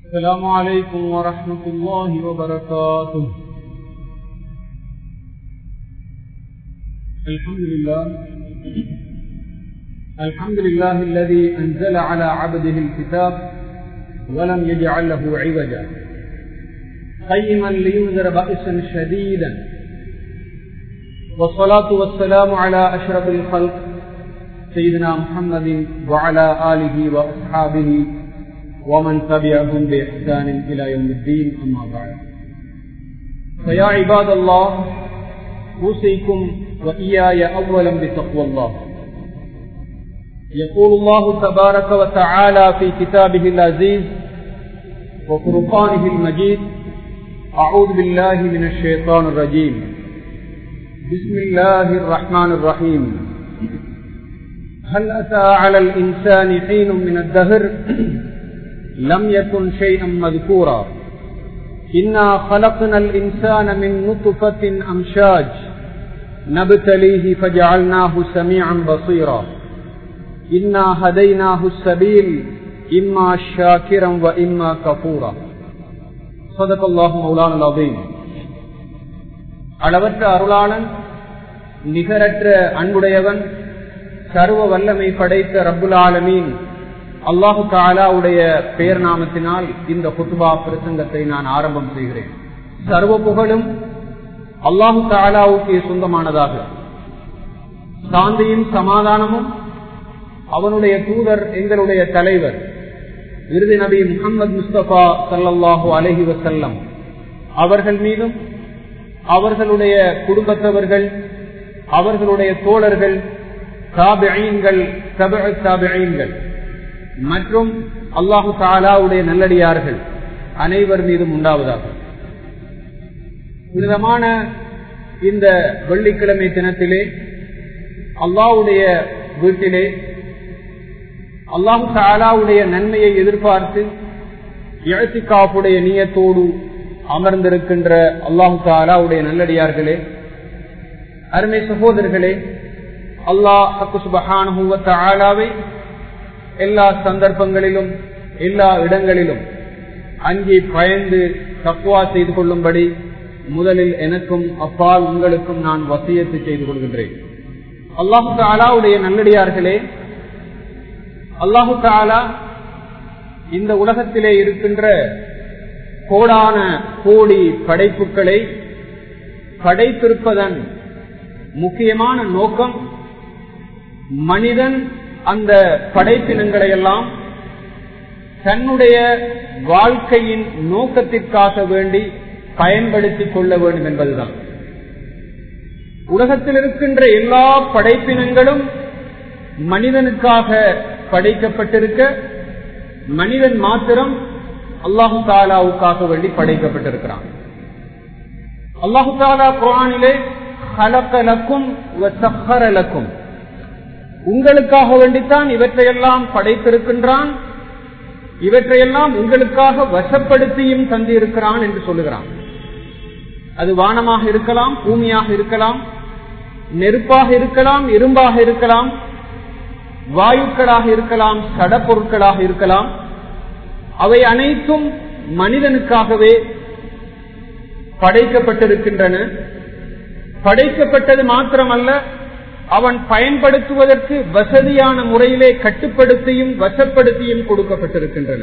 السلام عليكم ورحمة الله وبركاته الحمد لله الحمد لله الذي أنزل على عبده الكتاب ولم يجعل له عوجا قيما لينذر بأسا شديدا والصلاة والسلام على أشرف الخلق سيدنا محمد وعلى آله وأصحابه ومن تبعهم بإحسان إلى يوم الدين أما بعد فيا عباد الله أوصيكم وإياي أولا بتقوى الله يقول الله تبارك وتعالى في كتابه العزيز وفرقانه المجيد أعوذ بالله من الشيطان الرجيم بسم الله الرحمن الرحيم هل أتى على الإنسان حين من الدهر لم يكن شيئا مذكورا إنا خلقنا الإنسان من نطفة أمشاج نبتليه فجعلناه سميعا بصيرا إنا هديناه السبيل إما شاكرا وإما كفورا صدق الله مولانا العظيم அளவற்ற அருளாளன் நிகரற்ற அன்புடையவன் சர்வ வல்லமை படைத்த ரப்புல் ஆலமீன் அல்லாஹு தாலாவுடைய பெயர் நாமத்தினால் இந்த குத்துபா பிரசங்கத்தை நான் ஆரம்பம் செய்கிறேன் சர்வ புகழும் அல்லாஹு தாலாவுக்கு சொந்தமானதாக சாந்தியும் சமாதானமும் அவனுடைய தூதர் எங்களுடைய தலைவர் இறுதி நபி முகமது முஸ்தபா சல்லாஹூ அலஹி வசல்லம் அவர்கள் மீதும் அவர்களுடைய குடும்பத்தவர்கள் அவர்களுடைய தோழர்கள் தாபியங்கள் தாபியங்கள் மற்றும் அல்லாஹு தாலாவுடைய நல்லடியார்கள் அனைவர் மீதும் உண்டாவதாக புனிதமான இந்த வெள்ளிக்கிழமை தினத்திலே அல்லாவுடைய வீட்டிலே அல்லாஹு தாலாவுடைய நன்மையை எதிர்பார்த்து இழத்திக்காப்புடைய நீயத்தோடு அமர்ந்திருக்கின்ற அல்லாஹு தாலாவுடைய நல்லடியார்களே அருமை சகோதரர்களே அல்லாஹ் சுபஹானுவை எல்லா சந்தர்ப்பங்களிலும் எல்லா இடங்களிலும் அங்கே பயந்து தக்குவா செய்து கொள்ளும்படி முதலில் எனக்கும் அப்பால் உங்களுக்கும் நான் வசியத்து செய்து கொள்கின்றேன் அல்லாஹு தாலாவுடைய நல்லடியார்களே அல்லாஹு தாலா இந்த உலகத்திலே இருக்கின்ற கோடான கோடி படைப்புகளை படைத்திருப்பதன் முக்கியமான நோக்கம் மனிதன் அந்த படைப்பினங்களை எல்லாம் தன்னுடைய வாழ்க்கையின் நோக்கத்திற்காக வேண்டி பயன்படுத்திக் கொள்ள வேண்டும் என்பதுதான் உலகத்தில் இருக்கின்ற எல்லா படைப்பினங்களும் மனிதனுக்காக படைக்கப்பட்டிருக்க மனிதன் மாத்திரம் அல்லாஹு தாலாவுக்காக வேண்டி படைக்கப்பட்டிருக்கிறான் அல்லாஹு தாலா குரானிலே ஹலக்கலக்கும் சஹரலக்கும் உங்களுக்காக வேண்டித்தான் இவற்றையெல்லாம் படைத்திருக்கின்றான் இவற்றையெல்லாம் உங்களுக்காக வசப்படுத்தியும் தந்திருக்கிறான் என்று சொல்லுகிறான் அது வானமாக இருக்கலாம் பூமியாக இருக்கலாம் நெருப்பாக இருக்கலாம் இரும்பாக இருக்கலாம் வாயுக்களாக இருக்கலாம் சடப்பொருட்களாக இருக்கலாம் அவை அனைத்தும் மனிதனுக்காகவே படைக்கப்பட்டிருக்கின்றன படைக்கப்பட்டது மாத்திரமல்ல அவன் பயன்படுத்துவதற்கு வசதியான முறையிலே கட்டுப்படுத்தியும் வசப்படுத்தியும் கொடுக்கப்பட்டிருக்கின்றன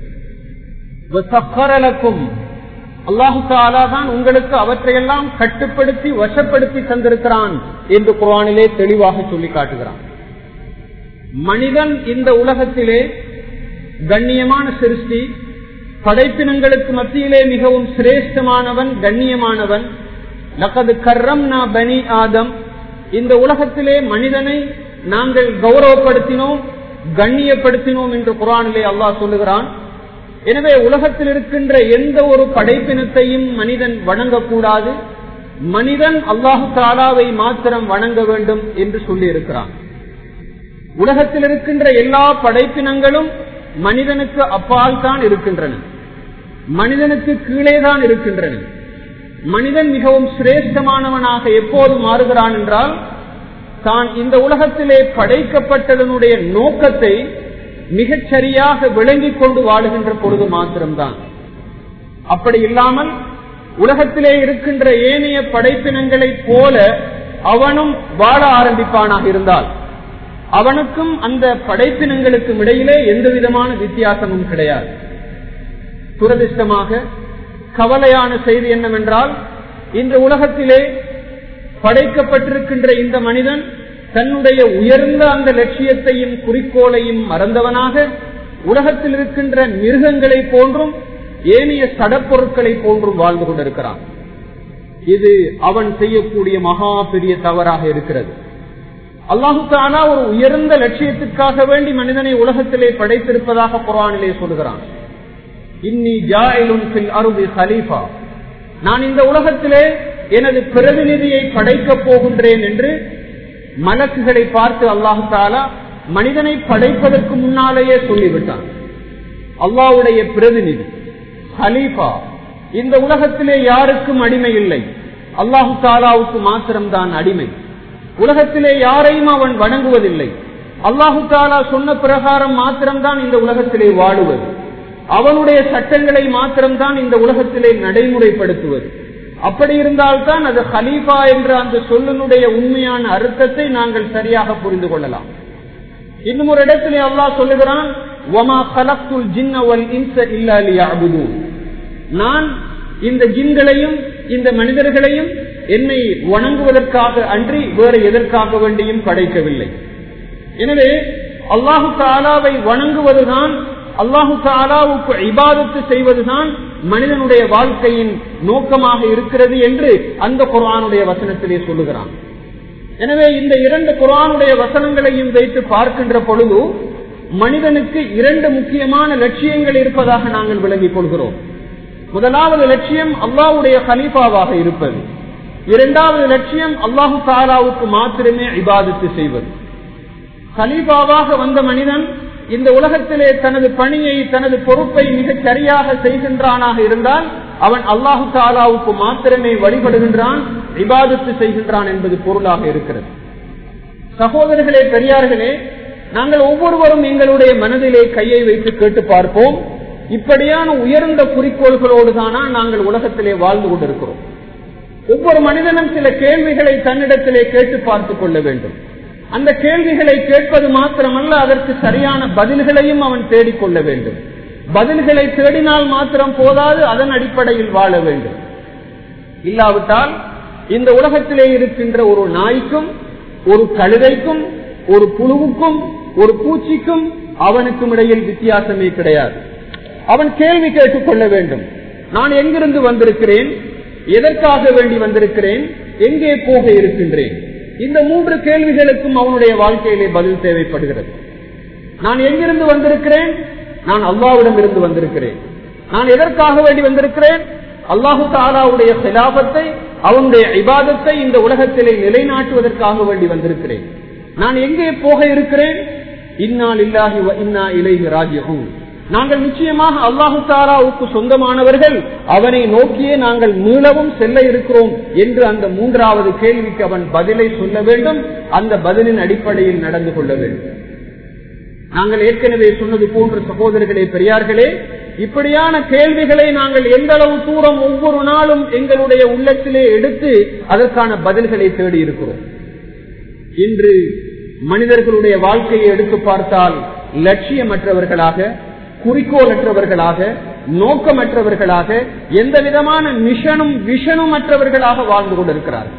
அல்லாஹு தான் உங்களுக்கு அவற்றையெல்லாம் கட்டுப்படுத்தி வசப்படுத்தி தந்திருக்கிறான் என்று குரானிலே தெளிவாக சொல்லி காட்டுகிறான் மனிதன் இந்த உலகத்திலே கண்ணியமான சிருஷ்டி படைப்பினங்களுக்கு மத்தியிலே மிகவும் சிரேஷ்டமானவன் கண்ணியமானவன் லக்கது கர்ரம் நா பனி ஆதம் இந்த உலகத்திலே மனிதனை நாங்கள் கௌரவப்படுத்தினோம் கண்ணியப்படுத்தினோம் என்று குரானிலே அல்லாஹ் சொல்லுகிறான் எனவே உலகத்தில் இருக்கின்ற எந்த ஒரு படைப்பினத்தையும் மனிதன் வணங்கக்கூடாது மனிதன் அல்லாஹு தாலாவை மாத்திரம் வணங்க வேண்டும் என்று சொல்லி இருக்கிறான் உலகத்தில் இருக்கின்ற எல்லா படைப்பினங்களும் மனிதனுக்கு அப்பால் தான் இருக்கின்றன மனிதனுக்கு கீழே தான் இருக்கின்றன மனிதன் மிகவும் சிரேஷ்டமானவனாக எப்போது மாறுகிறான் என்றால் தான் இந்த உலகத்திலே படைக்கப்பட்டதனுடைய நோக்கத்தை மிகச் சரியாக விளங்கிக் கொண்டு வாழுகின்ற பொழுது மாத்திரம்தான் அப்படி இல்லாமல் உலகத்திலே இருக்கின்ற ஏனைய படைப்பினங்களைப் போல அவனும் வாழ ஆரம்பிப்பானாக இருந்தால் அவனுக்கும் அந்த படைப்பினங்களுக்கும் இடையிலே எந்த விதமான வித்தியாசமும் கிடையாது துரதிருஷ்டமாக கவலையான செய்தி என்னவென்றால் இந்த உலகத்திலே படைக்கப்பட்டிருக்கின்ற இந்த மனிதன் தன்னுடைய உயர்ந்த அந்த லட்சியத்தையும் குறிக்கோளையும் மறந்தவனாக உலகத்தில் இருக்கின்ற மிருகங்களை போன்றும் ஏனைய சடப்பொருட்களை போன்றும் வாழ்ந்து கொண்டிருக்கிறான் இது அவன் செய்யக்கூடிய மகா பெரிய தவறாக இருக்கிறது அல்லாஹு தானா ஒரு உயர்ந்த லட்சியத்துக்காக வேண்டி மனிதனை உலகத்திலே படைத்திருப்பதாக குரானிலே சொல்கிறான் இன்னி ஜாயிலும் அருதி ஹலீஃபா நான் இந்த உலகத்திலே எனது பிரதிநிதியை படைக்கப் போகின்றேன் என்று மலக்குகளை பார்த்து அல்லாஹு தாலா மனிதனை படைப்பதற்கு முன்னாலேயே சொல்லிவிட்டான் அல்லாவுடைய பிரதிநிதி ஹலீஃபா இந்த உலகத்திலே யாருக்கும் அடிமை இல்லை அல்லாஹு தாலாவுக்கு மாத்திரம்தான் அடிமை உலகத்திலே யாரையும் அவன் வணங்குவதில்லை அல்லாஹு தாலா சொன்ன பிரகாரம் மாத்திரம்தான் இந்த உலகத்திலே வாழுவது அவனுடைய சட்டங்களை மாத்திரம்தான் இந்த உலகத்திலே நடைமுறைப்படுத்துவது அப்படி இருந்தால்தான் அது ஹலீஃபா என்ற அந்த சொல்லினுடைய உண்மையான அர்த்தத்தை நாங்கள் சரியாக புரிந்து கொள்ளலாம் இன்னும் ஒரு இடத்திலே அல்லாஹ் சொல்லுகிறான் நான் இந்த ஜின்களையும் இந்த மனிதர்களையும் என்னை வணங்குவதற்காக அன்றி வேறு எதற்காக வேண்டியும் படைக்கவில்லை எனவே அல்லாஹு தாலாவை வணங்குவதுதான் அல்லாஹு தாலாவுக்கு இபாதத்து செய்வதுதான் மனிதனுடைய வாழ்க்கையின் நோக்கமாக இருக்கிறது என்று அந்த குரானுடைய வசனத்திலே சொல்லுகிறான் எனவே இந்த இரண்டு குரானுடைய வசனங்களையும் வைத்து பார்க்கின்ற பொழுது மனிதனுக்கு இரண்டு முக்கியமான லட்சியங்கள் இருப்பதாக நாங்கள் விளங்கிக் கொள்கிறோம் முதலாவது லட்சியம் அல்லாவுடைய கலீஃபாவாக இருப்பது இரண்டாவது லட்சியம் அல்லாஹு தாலாவுக்கு மாத்திரமே இபாதத்து செய்வது கலீஃபாவாக வந்த மனிதன் இந்த உலகத்திலே தனது பணியை தனது பொறுப்பை மிகச் சரியாக செய்கின்றானாக இருந்தால் அவன் அல்லாஹு தாலாவுக்கு மாத்திரமே வழிபடுகின்றான் விவாதத்து செய்கின்றான் என்பது பொருளாக இருக்கிறது சகோதரர்களே பெரியார்களே நாங்கள் ஒவ்வொருவரும் எங்களுடைய மனதிலே கையை வைத்து கேட்டு பார்ப்போம் இப்படியான உயர்ந்த குறிக்கோள்களோடு தானா நாங்கள் உலகத்திலே வாழ்ந்து கொண்டிருக்கிறோம் ஒவ்வொரு மனிதனும் சில கேள்விகளை தன்னிடத்திலே கேட்டு பார்த்துக் கொள்ள வேண்டும் அந்த கேள்விகளை கேட்பது மாத்திரமல்ல அதற்கு சரியான பதில்களையும் அவன் தேடிக்கொள்ள வேண்டும் பதில்களை தேடினால் மாத்திரம் போதாது அதன் அடிப்படையில் வாழ வேண்டும் இல்லாவிட்டால் இந்த உலகத்திலே இருக்கின்ற ஒரு நாய்க்கும் ஒரு கழுதைக்கும் ஒரு புழுவுக்கும் ஒரு பூச்சிக்கும் அவனுக்கும் இடையில் வித்தியாசமே கிடையாது அவன் கேள்வி கேட்டுக் கொள்ள வேண்டும் நான் எங்கிருந்து வந்திருக்கிறேன் எதற்காக வேண்டி வந்திருக்கிறேன் எங்கே போக இருக்கின்றேன் இந்த மூன்று கேள்விகளுக்கும் அவனுடைய வாழ்க்கையிலே பதில் தேவைப்படுகிறது நான் எங்கிருந்து வந்திருக்கிறேன் நான் அல்லாவிடம் இருந்து வந்திருக்கிறேன் நான் எதற்காக வேண்டி வந்திருக்கிறேன் அல்லாஹு தாலாவுடைய சிலாபத்தை அவனுடைய இபாதத்தை இந்த உலகத்திலே நிலைநாட்டுவதற்காக வேண்டி வந்திருக்கிறேன் நான் எங்கே போக இருக்கிறேன் இன்னால் இல்லாஹி இன்னா இலைஹி ராஜ்யகும் நாங்கள் நிச்சயமாக அல்லாஹு தாலாவுக்கு சொந்தமானவர்கள் அவனை நோக்கியே நாங்கள் மீளவும் செல்ல இருக்கிறோம் என்று அந்த மூன்றாவது கேள்விக்கு அவன் பதிலை சொல்ல வேண்டும் அந்த பதிலின் அடிப்படையில் நடந்து கொள்ள வேண்டும் நாங்கள் ஏற்கனவே சொன்னது போன்ற சகோதரர்களே பெரியார்களே இப்படியான கேள்விகளை நாங்கள் எந்த அளவு தூரம் ஒவ்வொரு நாளும் எங்களுடைய உள்ளத்திலே எடுத்து அதற்கான பதில்களை தேடி இருக்கிறோம் இன்று மனிதர்களுடைய வாழ்க்கையை எடுத்து பார்த்தால் லட்சியமற்றவர்களாக குறிக்கோளற்றவர்களாக நோக்கமற்றவர்களாக எந்த விதமான மிஷனும் விஷனும் அற்றவர்களாக வாழ்ந்து கொண்டிருக்கிறார்கள்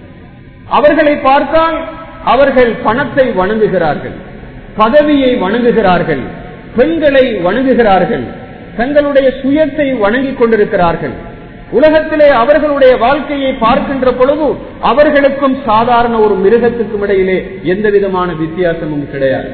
அவர்களை பார்த்தால் அவர்கள் பணத்தை வணங்குகிறார்கள் பதவியை வணங்குகிறார்கள் பெண்களை வணங்குகிறார்கள் தங்களுடைய சுயத்தை வணங்கிக் கொண்டிருக்கிறார்கள் உலகத்திலே அவர்களுடைய வாழ்க்கையை பார்க்கின்ற பொழுது அவர்களுக்கும் சாதாரண ஒரு மிருகத்துக்கும் இடையிலே எந்த விதமான வித்தியாசமும் கிடையாது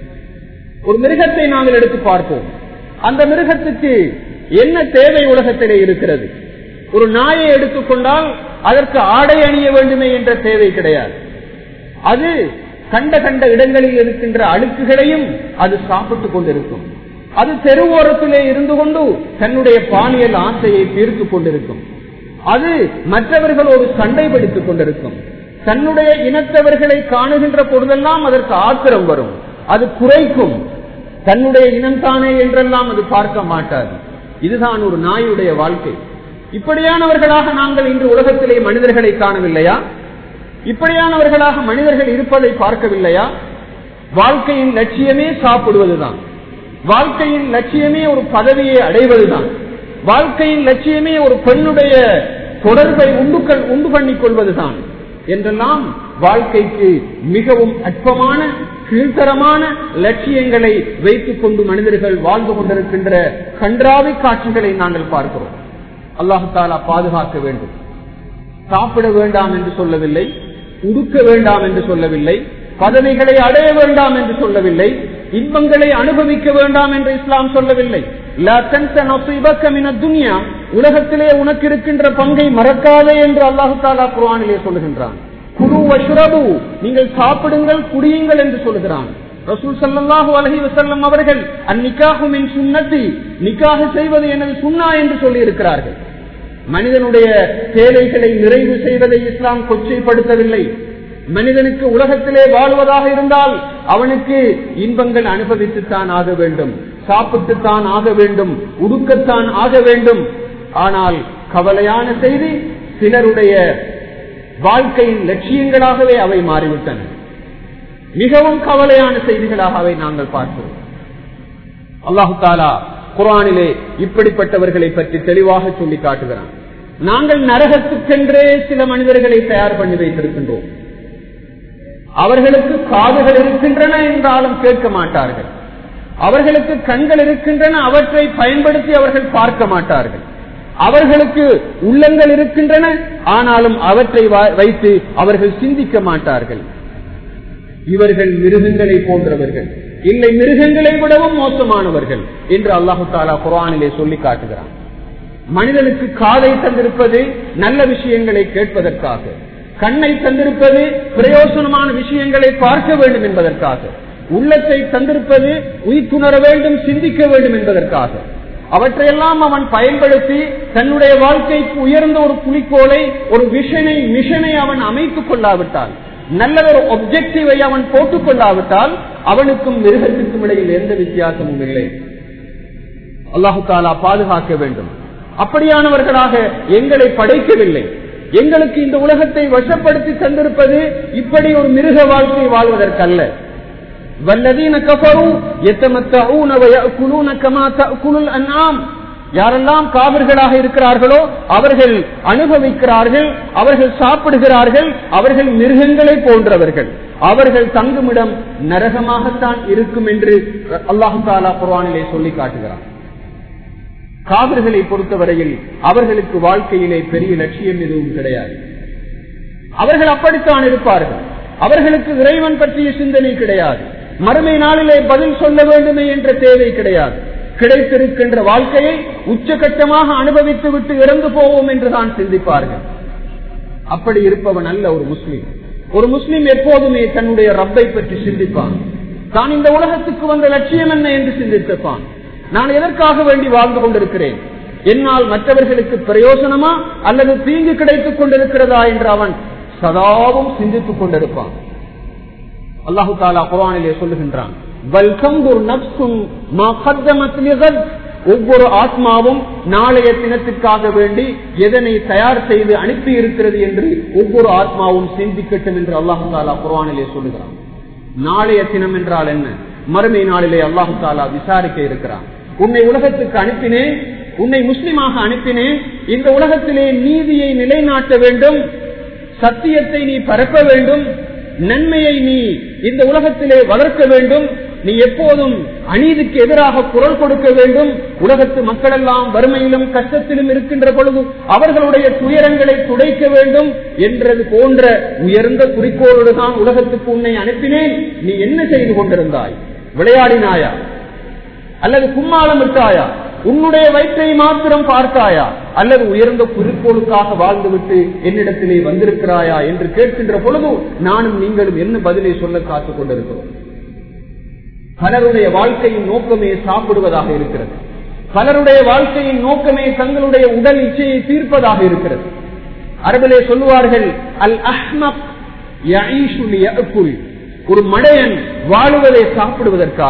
ஒரு மிருகத்தை நாங்கள் எடுத்து பார்ப்போம் அந்த மிருகத்துக்கு என்ன தேவை உலகத்திலே இருக்கிறது ஒரு நாயை எடுத்துக்கொண்டால் அதற்கு ஆடை அணிய வேண்டுமே என்ற தேவை கிடையாது அது கண்ட கண்ட இடங்களில் இருக்கின்ற அழுக்குகளையும் அது சாப்பிட்டுக் கொண்டிருக்கும் அது தெருவோரத்திலே இருந்து கொண்டு தன்னுடைய பாலியல் ஆசையை தீர்த்து கொண்டிருக்கும் அது மற்றவர்களோடு சண்டைப்படுத்திக் கொண்டிருக்கும் தன்னுடைய இனத்தவர்களை காணுகின்ற பொழுதெல்லாம் அதற்கு ஆத்திரம் வரும் அது குறைக்கும் தன்னுடைய இனம்தானே என்றெல்லாம் அது பார்க்க மாட்டாது இதுதான் ஒரு நாயுடைய வாழ்க்கை இப்படியானவர்களாக நாங்கள் இன்று உலகத்திலே மனிதர்களை காணவில்லையா இப்படியானவர்களாக மனிதர்கள் இருப்பதை பார்க்கவில்லையா வாழ்க்கையின் லட்சியமே சாப்பிடுவதுதான் வாழ்க்கையின் லட்சியமே ஒரு பதவியை அடைவதுதான் வாழ்க்கையின் லட்சியமே ஒரு பெண்ணுடைய தொடர்பை உண்டு உண்டு பண்ணிக் கொள்வதுதான் என்றெல்லாம் வாழ்க்கைக்கு மிகவும் அற்பமான கீழ்த்தரமான லட்சியங்களை வைத்துக் கொண்டு மனிதர்கள் வாழ்ந்து கொண்டிருக்கின்ற கன்றாவி காட்சிகளை நாங்கள் பார்க்கிறோம் அல்லாஹு தாலா பாதுகாக்க வேண்டும் சாப்பிட வேண்டாம் என்று சொல்லவில்லை உடுக்க வேண்டாம் என்று சொல்லவில்லை பதவிகளை அடைய வேண்டாம் என்று சொல்லவில்லை இன்பங்களை அனுபவிக்க வேண்டாம் என்று இஸ்லாம் சொல்லவில்லை துனியா உலகத்திலே உனக்கு இருக்கின்ற பங்கை மறக்காதே என்று அல்லாஹு தாலா குரானிலே சொல்லுகின்றான் குரு வஷ்ரபு நீங்கள் சாப்பிடுங்கள் குடியுங்கள் என்று சொல்லுகிறான் ரசூல் சல்லாஹூ அலஹி வசல்லம் அவர்கள் அந்நிக்காகும் என் சுண்ணத்தி நிக்காக செய்வது எனது சுண்ணா என்று சொல்லி இருக்கிறார்கள் மனிதனுடைய தேவைகளை நிறைவு செய்வதை இஸ்லாம் கொச்சைப்படுத்தவில்லை மனிதனுக்கு உலகத்திலே வாழ்வதாக இருந்தால் அவனுக்கு இன்பங்கள் அனுபவித்துத்தான் ஆக வேண்டும் சாப்பிட்டுத்தான் ஆக வேண்டும் உடுக்கத்தான் ஆக வேண்டும் ஆனால் கவலையான செய்தி சிலருடைய வாழ்க்கையின் லட்சியங்களாகவே அவை மாறிவிட்டன மிகவும் கவலையான செய்திகளாக அவை நாங்கள் பார்க்கிறோம் அல்லாஹு தாலா குரானிலே இப்படிப்பட்டவர்களை பற்றி தெளிவாக சொல்லி காட்டுகிறான் நாங்கள் நரகத்துக்கென்றே சில மனிதர்களை தயார் பண்ணி வைத்திருக்கின்றோம் அவர்களுக்கு காதுகள் இருக்கின்றன என்றாலும் கேட்க மாட்டார்கள் அவர்களுக்கு கண்கள் இருக்கின்றன அவற்றை பயன்படுத்தி அவர்கள் பார்க்க மாட்டார்கள் அவர்களுக்கு உள்ளங்கள் இருக்கின்றன ஆனாலும் அவற்றை வைத்து அவர்கள் சிந்திக்க மாட்டார்கள் இவர்கள் மிருகங்களை போன்றவர்கள் இல்லை மிருகங்களை விடவும் மோசமானவர்கள் என்று அல்லாஹு தாலா குரானிலே சொல்லி காட்டுகிறான் மனிதனுக்கு காதை தந்திருப்பது நல்ல விஷயங்களை கேட்பதற்காக கண்ணை தந்திருப்பது பிரயோசனமான விஷயங்களை பார்க்க வேண்டும் என்பதற்காக உள்ளத்தை தந்திருப்பது உயிர்த்துணர வேண்டும் சிந்திக்க வேண்டும் என்பதற்காக அவற்றையெல்லாம் அவன் பயன்படுத்தி தன்னுடைய வாழ்க்கைக்கு உயர்ந்த ஒரு குறிக்கோளை ஒரு விஷனை மிஷனை அவன் அமைத்துக் கொள்ளாவிட்டால் நல்ல ஒரு ஒப்ஜெக்டிவை அவன் போட்டுக் கொள்ளாவிட்டால் அவனுக்கும் மிருகத்திற்கும் இடையில் எந்த வித்தியாசமும் இல்லை அல்லாஹு தாலா பாதுகாக்க வேண்டும் அப்படியானவர்களாக எங்களை படைக்கவில்லை எங்களுக்கு இந்த உலகத்தை வசப்படுத்தி தந்திருப்பது இப்படி ஒரு மிருக வாழ்க்கை வாழ்வதற்கல்ல வல்லதீன கஃபரு எத்தமத்தஊன வயக்குலூன கமா தஅக்குலுல் அன்ஆம் யாரெல்லாம் காவிர்களாக இருக்கிறார்களோ அவர்கள் அனுபவிக்கிறார்கள் அவர்கள் சாப்பிடுகிறார்கள் அவர்கள் மிருகங்களை போன்றவர்கள் அவர்கள் தங்குமிடம் நரகமாகத்தான் இருக்கும் என்று அல்லாஹு தாலா குர்வானிலே சொல்லி காட்டுகிறார் காவிர்களை பொறுத்தவரையில் அவர்களுக்கு வாழ்க்கையிலே பெரிய லட்சியம் எதுவும் கிடையாது அவர்கள் அப்படித்தான் இருப்பார்கள் அவர்களுக்கு இறைவன் பற்றிய சிந்தனை கிடையாது மறுமை நாளிலே பதில் சொல்ல வேண்டுமே என்ற தேவை கிடையாது கிடைத்திருக்கின்ற வாழ்க்கையை உச்சகட்டமாக அனுபவித்து விட்டு இறந்து போவோம் என்றுதான் சிந்திப்பார்கள் அப்படி இருப்பவன் அல்ல ஒரு முஸ்லீம் ஒரு முஸ்லீம் எப்போதுமே தன்னுடைய ரப்பை பற்றி சிந்திப்பான் தான் இந்த உலகத்துக்கு வந்த லட்சியம் என்ன என்று சிந்தித்திருப்பான் நான் எதற்காக வேண்டி வாழ்ந்து கொண்டிருக்கிறேன் என்னால் மற்றவர்களுக்கு பிரயோசனமா அல்லது தீங்கு கிடைத்துக் கொண்டிருக்கிறதா என்று அவன் சதாவும் சிந்தித்துக் கொண்டிருப்பான் அல்லாஹு தாலா குரானிலே சொல்லுகின்றான் ஒவ்வொரு ஆத்மாவும் நாளைய தினத்திற்காக வேண்டி எதனை தயார் செய்து அனுப்பி இருக்கிறது என்று ஒவ்வொரு ஆத்மாவும் சிந்திக்கட்டும் என்று அல்லாஹு தாலா குரானிலே சொல்லுகிறான் நாளைய தினம் என்றால் என்ன மறுமை நாளிலே அல்லாஹு தாலா விசாரிக்க இருக்கிறான் உன்னை உலகத்துக்கு அனுப்பினேன் உன்னை முஸ்லிமாக அனுப்பினேன் இந்த உலகத்திலே நீதியை நிலைநாட்ட வேண்டும் சத்தியத்தை நீ பரப்ப வேண்டும் நன்மையை நீ இந்த உலகத்திலே வளர்க்க வேண்டும் நீ எப்போதும் அநீதிக்கு எதிராக குரல் கொடுக்க வேண்டும் உலகத்து மக்கள் எல்லாம் வறுமையிலும் கஷ்டத்திலும் இருக்கின்ற பொழுது அவர்களுடைய துயரங்களை துடைக்க வேண்டும் என்றது போன்ற உயர்ந்த குறிக்கோளோடு தான் உலகத்துக்கு உன்னை அனுப்பினேன் நீ என்ன செய்து கொண்டிருந்தாய் விளையாடினாயா அல்லது கும்மாளம் விட்டாயா உன்னுடைய வயிற்றை மாத்திரம் பார்த்தாயா அல்லது உயர்ந்த குறிக்கோளுக்காக வாழ்ந்துவிட்டு என்னிடத்திலே வந்திருக்கிறாயா என்று கேட்கின்ற பொழுது நானும் நீங்களும் என்ன பதிலை சொல்ல காத்துக் கொண்டிருக்கிறோம் பலருடைய வாழ்க்கையின் நோக்கமே சாப்பிடுவதாக இருக்கிறது பலருடைய வாழ்க்கையின் நோக்கமே தங்களுடைய உடல் இச்சையை தீர்ப்பதாக இருக்கிறது அரபிலே சொல்லுவார்கள் அல் அஹ்மக் ஒரு மடையன் வாழுவதை சாப்பிடுவதற்காக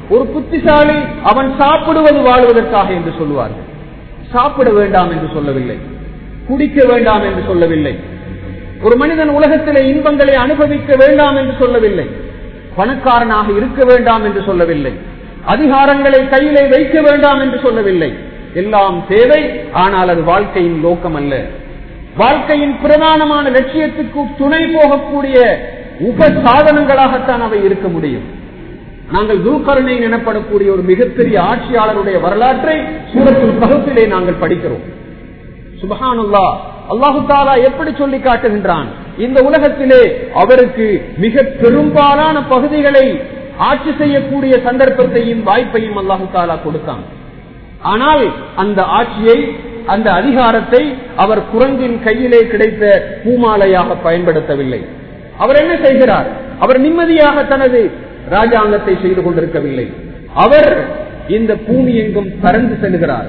ஒரு புத்திசாலி அவன் சாப்பிடுவது வாழ்வதற்காக என்று சொல்லுவார்கள் சாப்பிட வேண்டாம் என்று சொல்லவில்லை குடிக்க வேண்டாம் என்று சொல்லவில்லை ஒரு மனிதன் உலகத்திலே இன்பங்களை அனுபவிக்க வேண்டாம் என்று சொல்லவில்லை பணக்காரனாக இருக்க வேண்டாம் என்று சொல்லவில்லை அதிகாரங்களை கையிலே வைக்க வேண்டாம் என்று சொல்லவில்லை எல்லாம் தேவை ஆனால் அது வாழ்க்கையின் நோக்கம் அல்ல வாழ்க்கையின் பிரதானமான லட்சியத்துக்கு துணை போகக்கூடிய உப சாதனங்களாகத்தான் அவை இருக்க முடியும் நாங்கள் துல்கருணை எனப்படக்கூடிய ஒரு மிகப்பெரிய ஆட்சியாளருடைய வரலாற்றை சூரத்தில் பகுப்பிலே நாங்கள் படிக்கிறோம் சுபஹானுல்லா அல்லாஹு தாலா எப்படி சொல்லி காட்டுகின்றான் இந்த உலகத்திலே அவருக்கு மிக பெரும்பாலான பகுதிகளை ஆட்சி செய்யக்கூடிய சந்தர்ப்பத்தையும் வாய்ப்பையும் அல்லாஹு தாலா கொடுத்தான் ஆனால் அந்த ஆட்சியை அந்த அதிகாரத்தை அவர் குரங்கின் கையிலே கிடைத்த பூமாலையாக பயன்படுத்தவில்லை அவர் என்ன செய்கிறார் அவர் நிம்மதியாக தனது ராஜாங்கத்தை செய்து கொண்டிருக்கவில்லை அவர் இந்த பூமி எங்கும் பறந்து செல்கிறார்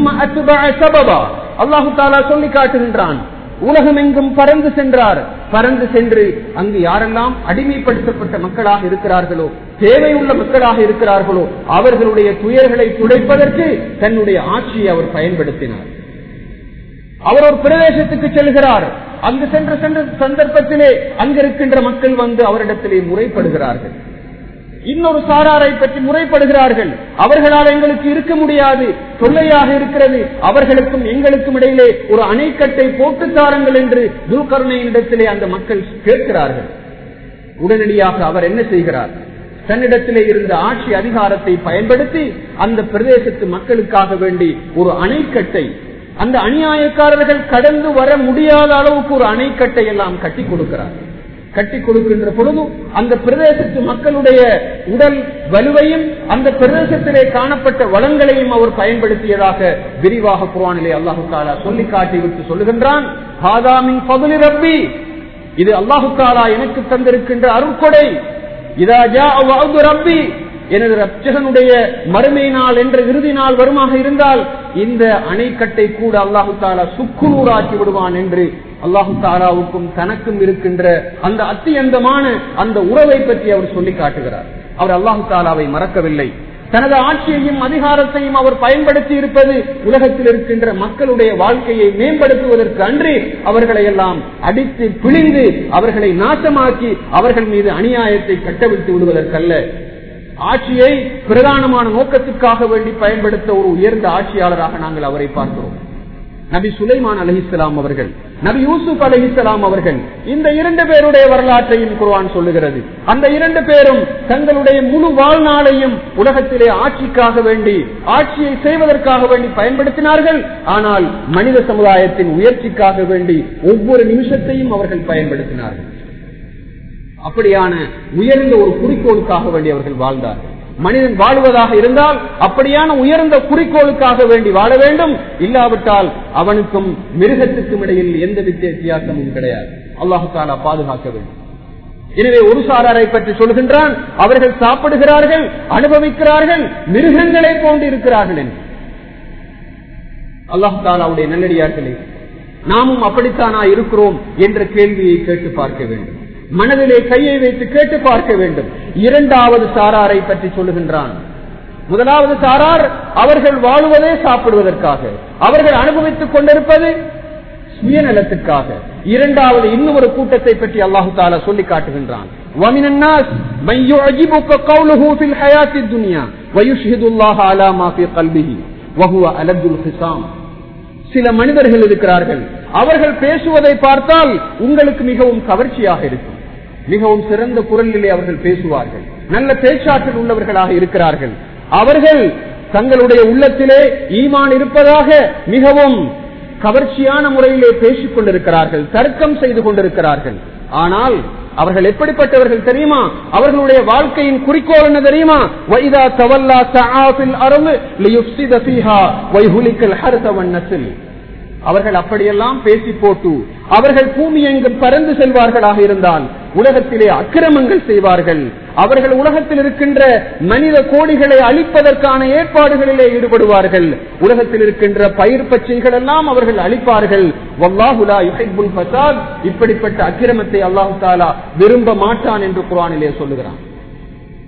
அல்லாஹு தாலா சொல்லி காட்டுகின்றான் உலகம் எங்கும் பறந்து சென்றார் பறந்து சென்று அங்கு யாரெல்லாம் அடிமைப்படுத்தப்பட்ட மக்களாக இருக்கிறார்களோ தேவையுள்ள மக்களாக இருக்கிறார்களோ அவர்களுடைய துயர்களை துடைப்பதற்கு தன்னுடைய ஆட்சியை அவர் பயன்படுத்தினார் அவர் ஒரு பிரதேசத்துக்கு செல்கிறார் அங்கு சென்ற சென்ற சந்தர்ப்பத்திலே அங்கிருக்கின்ற மக்கள் வந்து அவரிடத்திலே முறைப்படுகிறார்கள் இன்னொரு சாராரை பற்றி முறைப்படுகிறார்கள் அவர்களால் எங்களுக்கு இருக்க முடியாது தொல்லையாக இருக்கிறது அவர்களுக்கும் எங்களுக்கும் இடையிலே ஒரு அணைக்கட்டை போட்டு தாருங்கள் என்று துல்கருணையினிடத்திலே அந்த மக்கள் கேட்கிறார்கள் உடனடியாக அவர் என்ன செய்கிறார் தன்னிடத்திலே இருந்த ஆட்சி அதிகாரத்தை பயன்படுத்தி அந்த பிரதேசத்து மக்களுக்காக வேண்டி ஒரு அணைக்கட்டை அந்த அநியாயக்காரர்கள் கடந்து வர முடியாத அளவுக்கு ஒரு அணைக்கட்டை எல்லாம் கட்டி கொடுக்கிறார் கட்டி கொடுக்கின்ற பொழுது அந்த பிரதேசத்து மக்களுடைய உடல் வலுவையும் அந்த பிரதேசத்திலே காணப்பட்ட வளங்களையும் அவர் பயன்படுத்தியதாக விரிவாக குரானிலே அல்லாஹு தாலா சொல்லி காட்டிவிட்டு சொல்லுகின்றான் ரப்பி இது அல்லாஹு தாலா எனக்கு தந்திருக்கின்ற அருட்கொடை இதா ரப்பி எனது ரப்சகனுடைய மறுமை நாள் என்ற இறுதி நாள் வருமாக இருந்தால் இந்த அணைக்கட்டை கூட அல்லாஹு தாலா சுக்குநூறாக்கி விடுவான் என்று அல்லாஹு தாலாவுக்கும் தனக்கும் இருக்கின்ற அந்த அத்தியந்தமான அந்த உறவை பற்றி அவர் சொல்லி காட்டுகிறார் அவர் அல்லாஹு தாலாவை மறக்கவில்லை தனது ஆட்சியையும் அதிகாரத்தையும் அவர் பயன்படுத்தி இருப்பது உலகத்தில் இருக்கின்ற மக்களுடைய வாழ்க்கையை மேம்படுத்துவதற்கு அன்றி அவர்களை எல்லாம் அடித்து பிழிந்து அவர்களை நாசமாக்கி அவர்கள் மீது அநியாயத்தை கட்டவிழ்த்து விடுவதற்கல்ல ஆட்சியை பிரதானமான நோக்கத்திற்காக வேண்டி பயன்படுத்த ஒரு உயர்ந்த ஆட்சியாளராக நாங்கள் அவரை பார்க்கிறோம் நபி சுலைமான் அலஹிஸ்லாம் அவர்கள் நபி யூசுப் அலஹிஸ்லாம் அவர்கள் இந்த இரண்டு பேருடைய வரலாற்றையும் குர்வான் சொல்லுகிறது அந்த இரண்டு பேரும் தங்களுடைய முழு வாழ்நாளையும் உலகத்திலே ஆட்சிக்காக வேண்டி ஆட்சியை செய்வதற்காக வேண்டி பயன்படுத்தினார்கள் ஆனால் மனித சமுதாயத்தின் உயர்ச்சிக்காக வேண்டி ஒவ்வொரு நிமிஷத்தையும் அவர்கள் பயன்படுத்தினார்கள் அப்படியான உயர்ந்த ஒரு குறிக்கோளுக்காக வேண்டி அவர்கள் வாழ்ந்தார்கள் மனிதன் வாழுவதாக இருந்தால் அப்படியான உயர்ந்த குறிக்கோளுக்காக வேண்டி வாழ வேண்டும் இல்லாவிட்டால் அவனுக்கும் மிருகத்துக்கும் இடையில் எந்த வித்தியாசமும் கிடையாது அல்லாஹு தாலா பாதுகாக்க வேண்டும் எனவே ஒரு சாராரை பற்றி சொல்கின்றான் அவர்கள் சாப்பிடுகிறார்கள் அனுபவிக்கிறார்கள் மிருகங்களை போன்று இருக்கிறார்கள் என்று அல்லாஹு தாலாவுடைய நல்லடியார்களே நாமும் அப்படித்தானா இருக்கிறோம் என்ற கேள்வியை கேட்டு பார்க்க வேண்டும் மனதிலே கையை வைத்து கேட்டு பார்க்க வேண்டும் இரண்டாவது சாராரை பற்றி சொல்லுகின்றான் முதலாவது சாரார் அவர்கள் வாழுவதே சாப்பிடுவதற்காக அவர்கள் அனுபவித்துக் கொண்டிருப்பது சுயநலத்துக்காக இரண்டாவது இன்னும் ஒரு கூட்டத்தை பற்றி அல்லாஹு தாலா சொல்லி காட்டுகின்றான் وَمِنَ النَّاسِ مَن يُعْجِبُكَ قَوْلُهُ فِي الْحَيَاةِ الدُّنْيَا وَيُشْهِدُ اللَّهَ عَلَى مَا فِي قَلْبِهِ وَهُوَ أَلَدُّ الْخِصَامِ சில மனிதர்கள் இருக்கிறார்கள் அவர்கள் பேசுவதை பார்த்தால் உங்களுக்கு மிகவும் கவர்ச்சியாக இருக்கும் மிகவும் சிறந்த குரலிலே அவர்கள் பேசுவார்கள் நல்ல பேச்சாற்றல் உள்ளவர்களாக இருக்கிறார்கள் அவர்கள் தங்களுடைய உள்ளத்திலே ஈமான் இருப்பதாக மிகவும் கவர்ச்சியான முறையிலே பேசிக் கொண்டிருக்கிறார்கள் தர்க்கம் செய்து கொண்டிருக்கிறார்கள் ஆனால் அவர்கள் எப்படிப்பட்டவர்கள் தெரியுமா அவர்களுடைய வாழ்க்கையின் குறிக்கோள் என்ன தெரியுமா வைதா தவல்லா தஆஃபில் அருள் லியுஃப்ஸித ஃபீஹா வைஹுலிக்கல் ஹர்ஸ வன்னஸில் அவர்கள் அப்படியெல்லாம் பேசி போட்டு அவர்கள் பூமி எங்கும் பறந்து செல்வார்களாக இருந்தால் உலகத்திலே அக்கிரமங்கள் செய்வார்கள் அவர்கள் உலகத்தில் இருக்கின்ற மனித கோடிகளை அழிப்பதற்கான ஏற்பாடுகளிலே ஈடுபடுவார்கள் உலகத்தில் இருக்கின்ற பயிர் பச்சைகள் எல்லாம் அவர்கள் அழிப்பார்கள் வல்லாஹுலா யுஹிப்புல் ஃபசாத் இப்படிப்பட்ட அக்கிரமத்தை அல்லாஹு தாலா விரும்ப மாட்டான் என்று குரானிலே சொல்லுகிறான்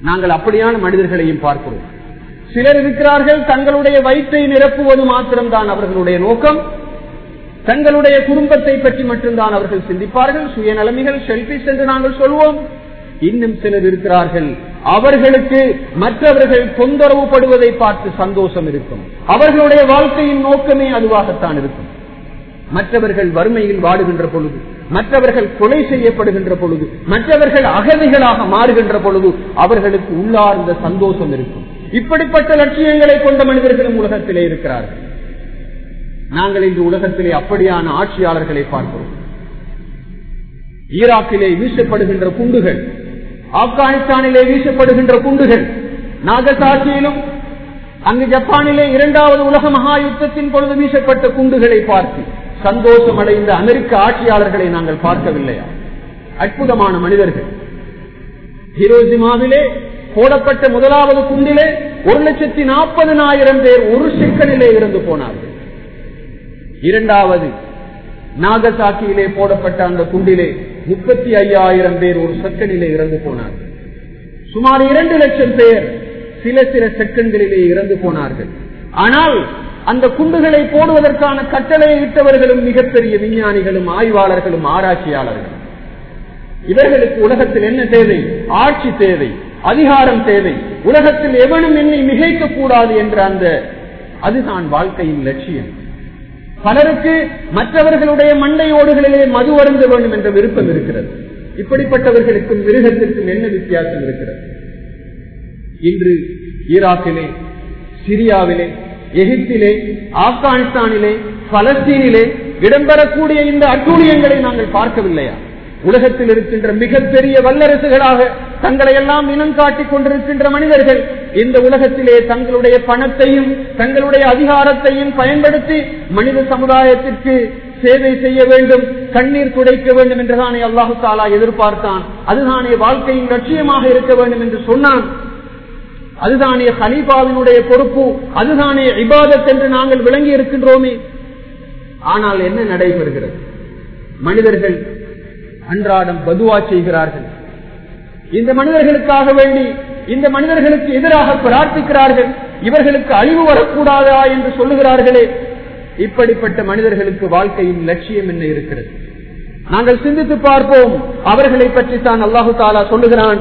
நாங்கள் அப்படியான மனிதர்களையும் பார்க்கிறோம் சிலர் இருக்கிறார்கள் தங்களுடைய வயிற்றை நிரப்புவது மாத்திரம்தான் அவர்களுடைய நோக்கம் தங்களுடைய குடும்பத்தை பற்றி மட்டும்தான் அவர்கள் சிந்திப்பார்கள் சுயநலமிகள் செல்பிஸ் என்று நாங்கள் சொல்வோம் இன்னும் சிலர் இருக்கிறார்கள் அவர்களுக்கு மற்றவர்கள் தொந்தரவு படுவதை பார்த்து சந்தோஷம் இருக்கும் அவர்களுடைய வாழ்க்கையின் நோக்கமே அதுவாகத்தான் இருக்கும் மற்றவர்கள் வறுமையில் வாடுகின்ற பொழுது மற்றவர்கள் கொலை செய்யப்படுகின்ற பொழுது மற்றவர்கள் அகதிகளாக மாறுகின்ற பொழுது அவர்களுக்கு உள்ளார்ந்த சந்தோஷம் இருக்கும் இப்படிப்பட்ட லட்சியங்களை கொண்ட மனிதர்களும் உலகத்திலே இருக்கிறார்கள் நாங்கள் இன்று உலகத்திலே அப்படியான ஆட்சியாளர்களை பார்க்கிறோம் ஈராக்கிலே வீசப்படுகின்ற குண்டுகள் ஆப்கானிஸ்தானிலே வீசப்படுகின்ற குண்டுகள் நாகசாட்சியிலும் அங்கு ஜப்பானிலே இரண்டாவது உலக மகா யுத்தத்தின் பொழுது வீசப்பட்ட குண்டுகளை பார்த்து சந்தோஷம் அடைந்த அமெரிக்க ஆட்சியாளர்களை நாங்கள் பார்க்கவில்லையா அற்புதமான மனிதர்கள் ஹிரோசிமாவிலே போடப்பட்ட முதலாவது குண்டிலே ஒரு லட்சத்தி நாற்பதனாயிரம் பேர் ஒரு செக்கனிலே இருந்து போனார்கள் இரண்டாவது நாகசாக்கியிலே போடப்பட்ட அந்த குண்டிலே முப்பத்தி ஐயாயிரம் பேர் ஒரு செக்கனிலே இறந்து போனார்கள் சுமார் இரண்டு லட்சம் பேர் சில சில செகண்ட்களிலே இறந்து போனார்கள் ஆனால் அந்த குண்டுகளை போடுவதற்கான கட்டளையை இட்டவர்களும் மிகப்பெரிய விஞ்ஞானிகளும் ஆய்வாளர்களும் ஆராய்ச்சியாளர்களும் இவர்களுக்கு உலகத்தில் என்ன தேவை ஆட்சி தேவை அதிகாரம் தேவை உலகத்தில் எவனும் என்னை மிகைக்க கூடாது என்ற அந்த அதுதான் வாழ்க்கையின் லட்சியம் பலருக்கு மற்றவர்களுடைய மண்டை ஓடுகளிலே மது அருந்த வேண்டும் என்ற விருப்பம் இருக்கிறது இப்படிப்பட்டவர்களுக்கும் மிருகத்திற்கும் என்ன வித்தியாசம் இருக்கிறது இன்று ஈராக்கிலே சிரியாவிலே எகிப்திலே ஆப்கானிஸ்தானிலே பலஸ்தீனிலே இடம்பெறக்கூடிய இந்த அட்டூழியங்களை நாங்கள் பார்க்கவில்லையா உலகத்தில் இருக்கின்ற மிகப்பெரிய வல்லரசுகளாக தங்களை எல்லாம் இனம் காட்டிக் கொண்டிருக்கின்ற மனிதர்கள் இந்த உலகத்திலே தங்களுடைய பணத்தையும் தங்களுடைய அதிகாரத்தையும் பயன்படுத்தி மனித சமுதாயத்திற்கு சேவை செய்ய வேண்டும் கண்ணீர் துடைக்க வேண்டும் என்றுதானே அல்லாஹு தாலா எதிர்பார்த்தான் அதுதானே வாழ்க்கையின் லட்சியமாக இருக்க வேண்டும் என்று சொன்னான் அதுதானே ஹலீபாவினுடைய பொறுப்பு அதுதானே இபாதத் என்று நாங்கள் விளங்கி இருக்கின்றோமே ஆனால் என்ன நடைபெறுகிறது மனிதர்கள் அன்றாடம் பதுவா செய்கிறார்கள் இந்த மனிதர்களுக்காக வேண்டி இந்த மனிதர்களுக்கு எதிராக பிரார்த்திக்கிறார்கள் இவர்களுக்கு அழிவு வரக்கூடாதா என்று சொல்லுகிறார்களே இப்படிப்பட்ட மனிதர்களுக்கு வாழ்க்கையின் லட்சியம் என்ன இருக்கிறது நாங்கள் சிந்தித்து பார்ப்போம் அவர்களை பற்றி தான் அல்லாஹு தாலா சொல்லுகிறான்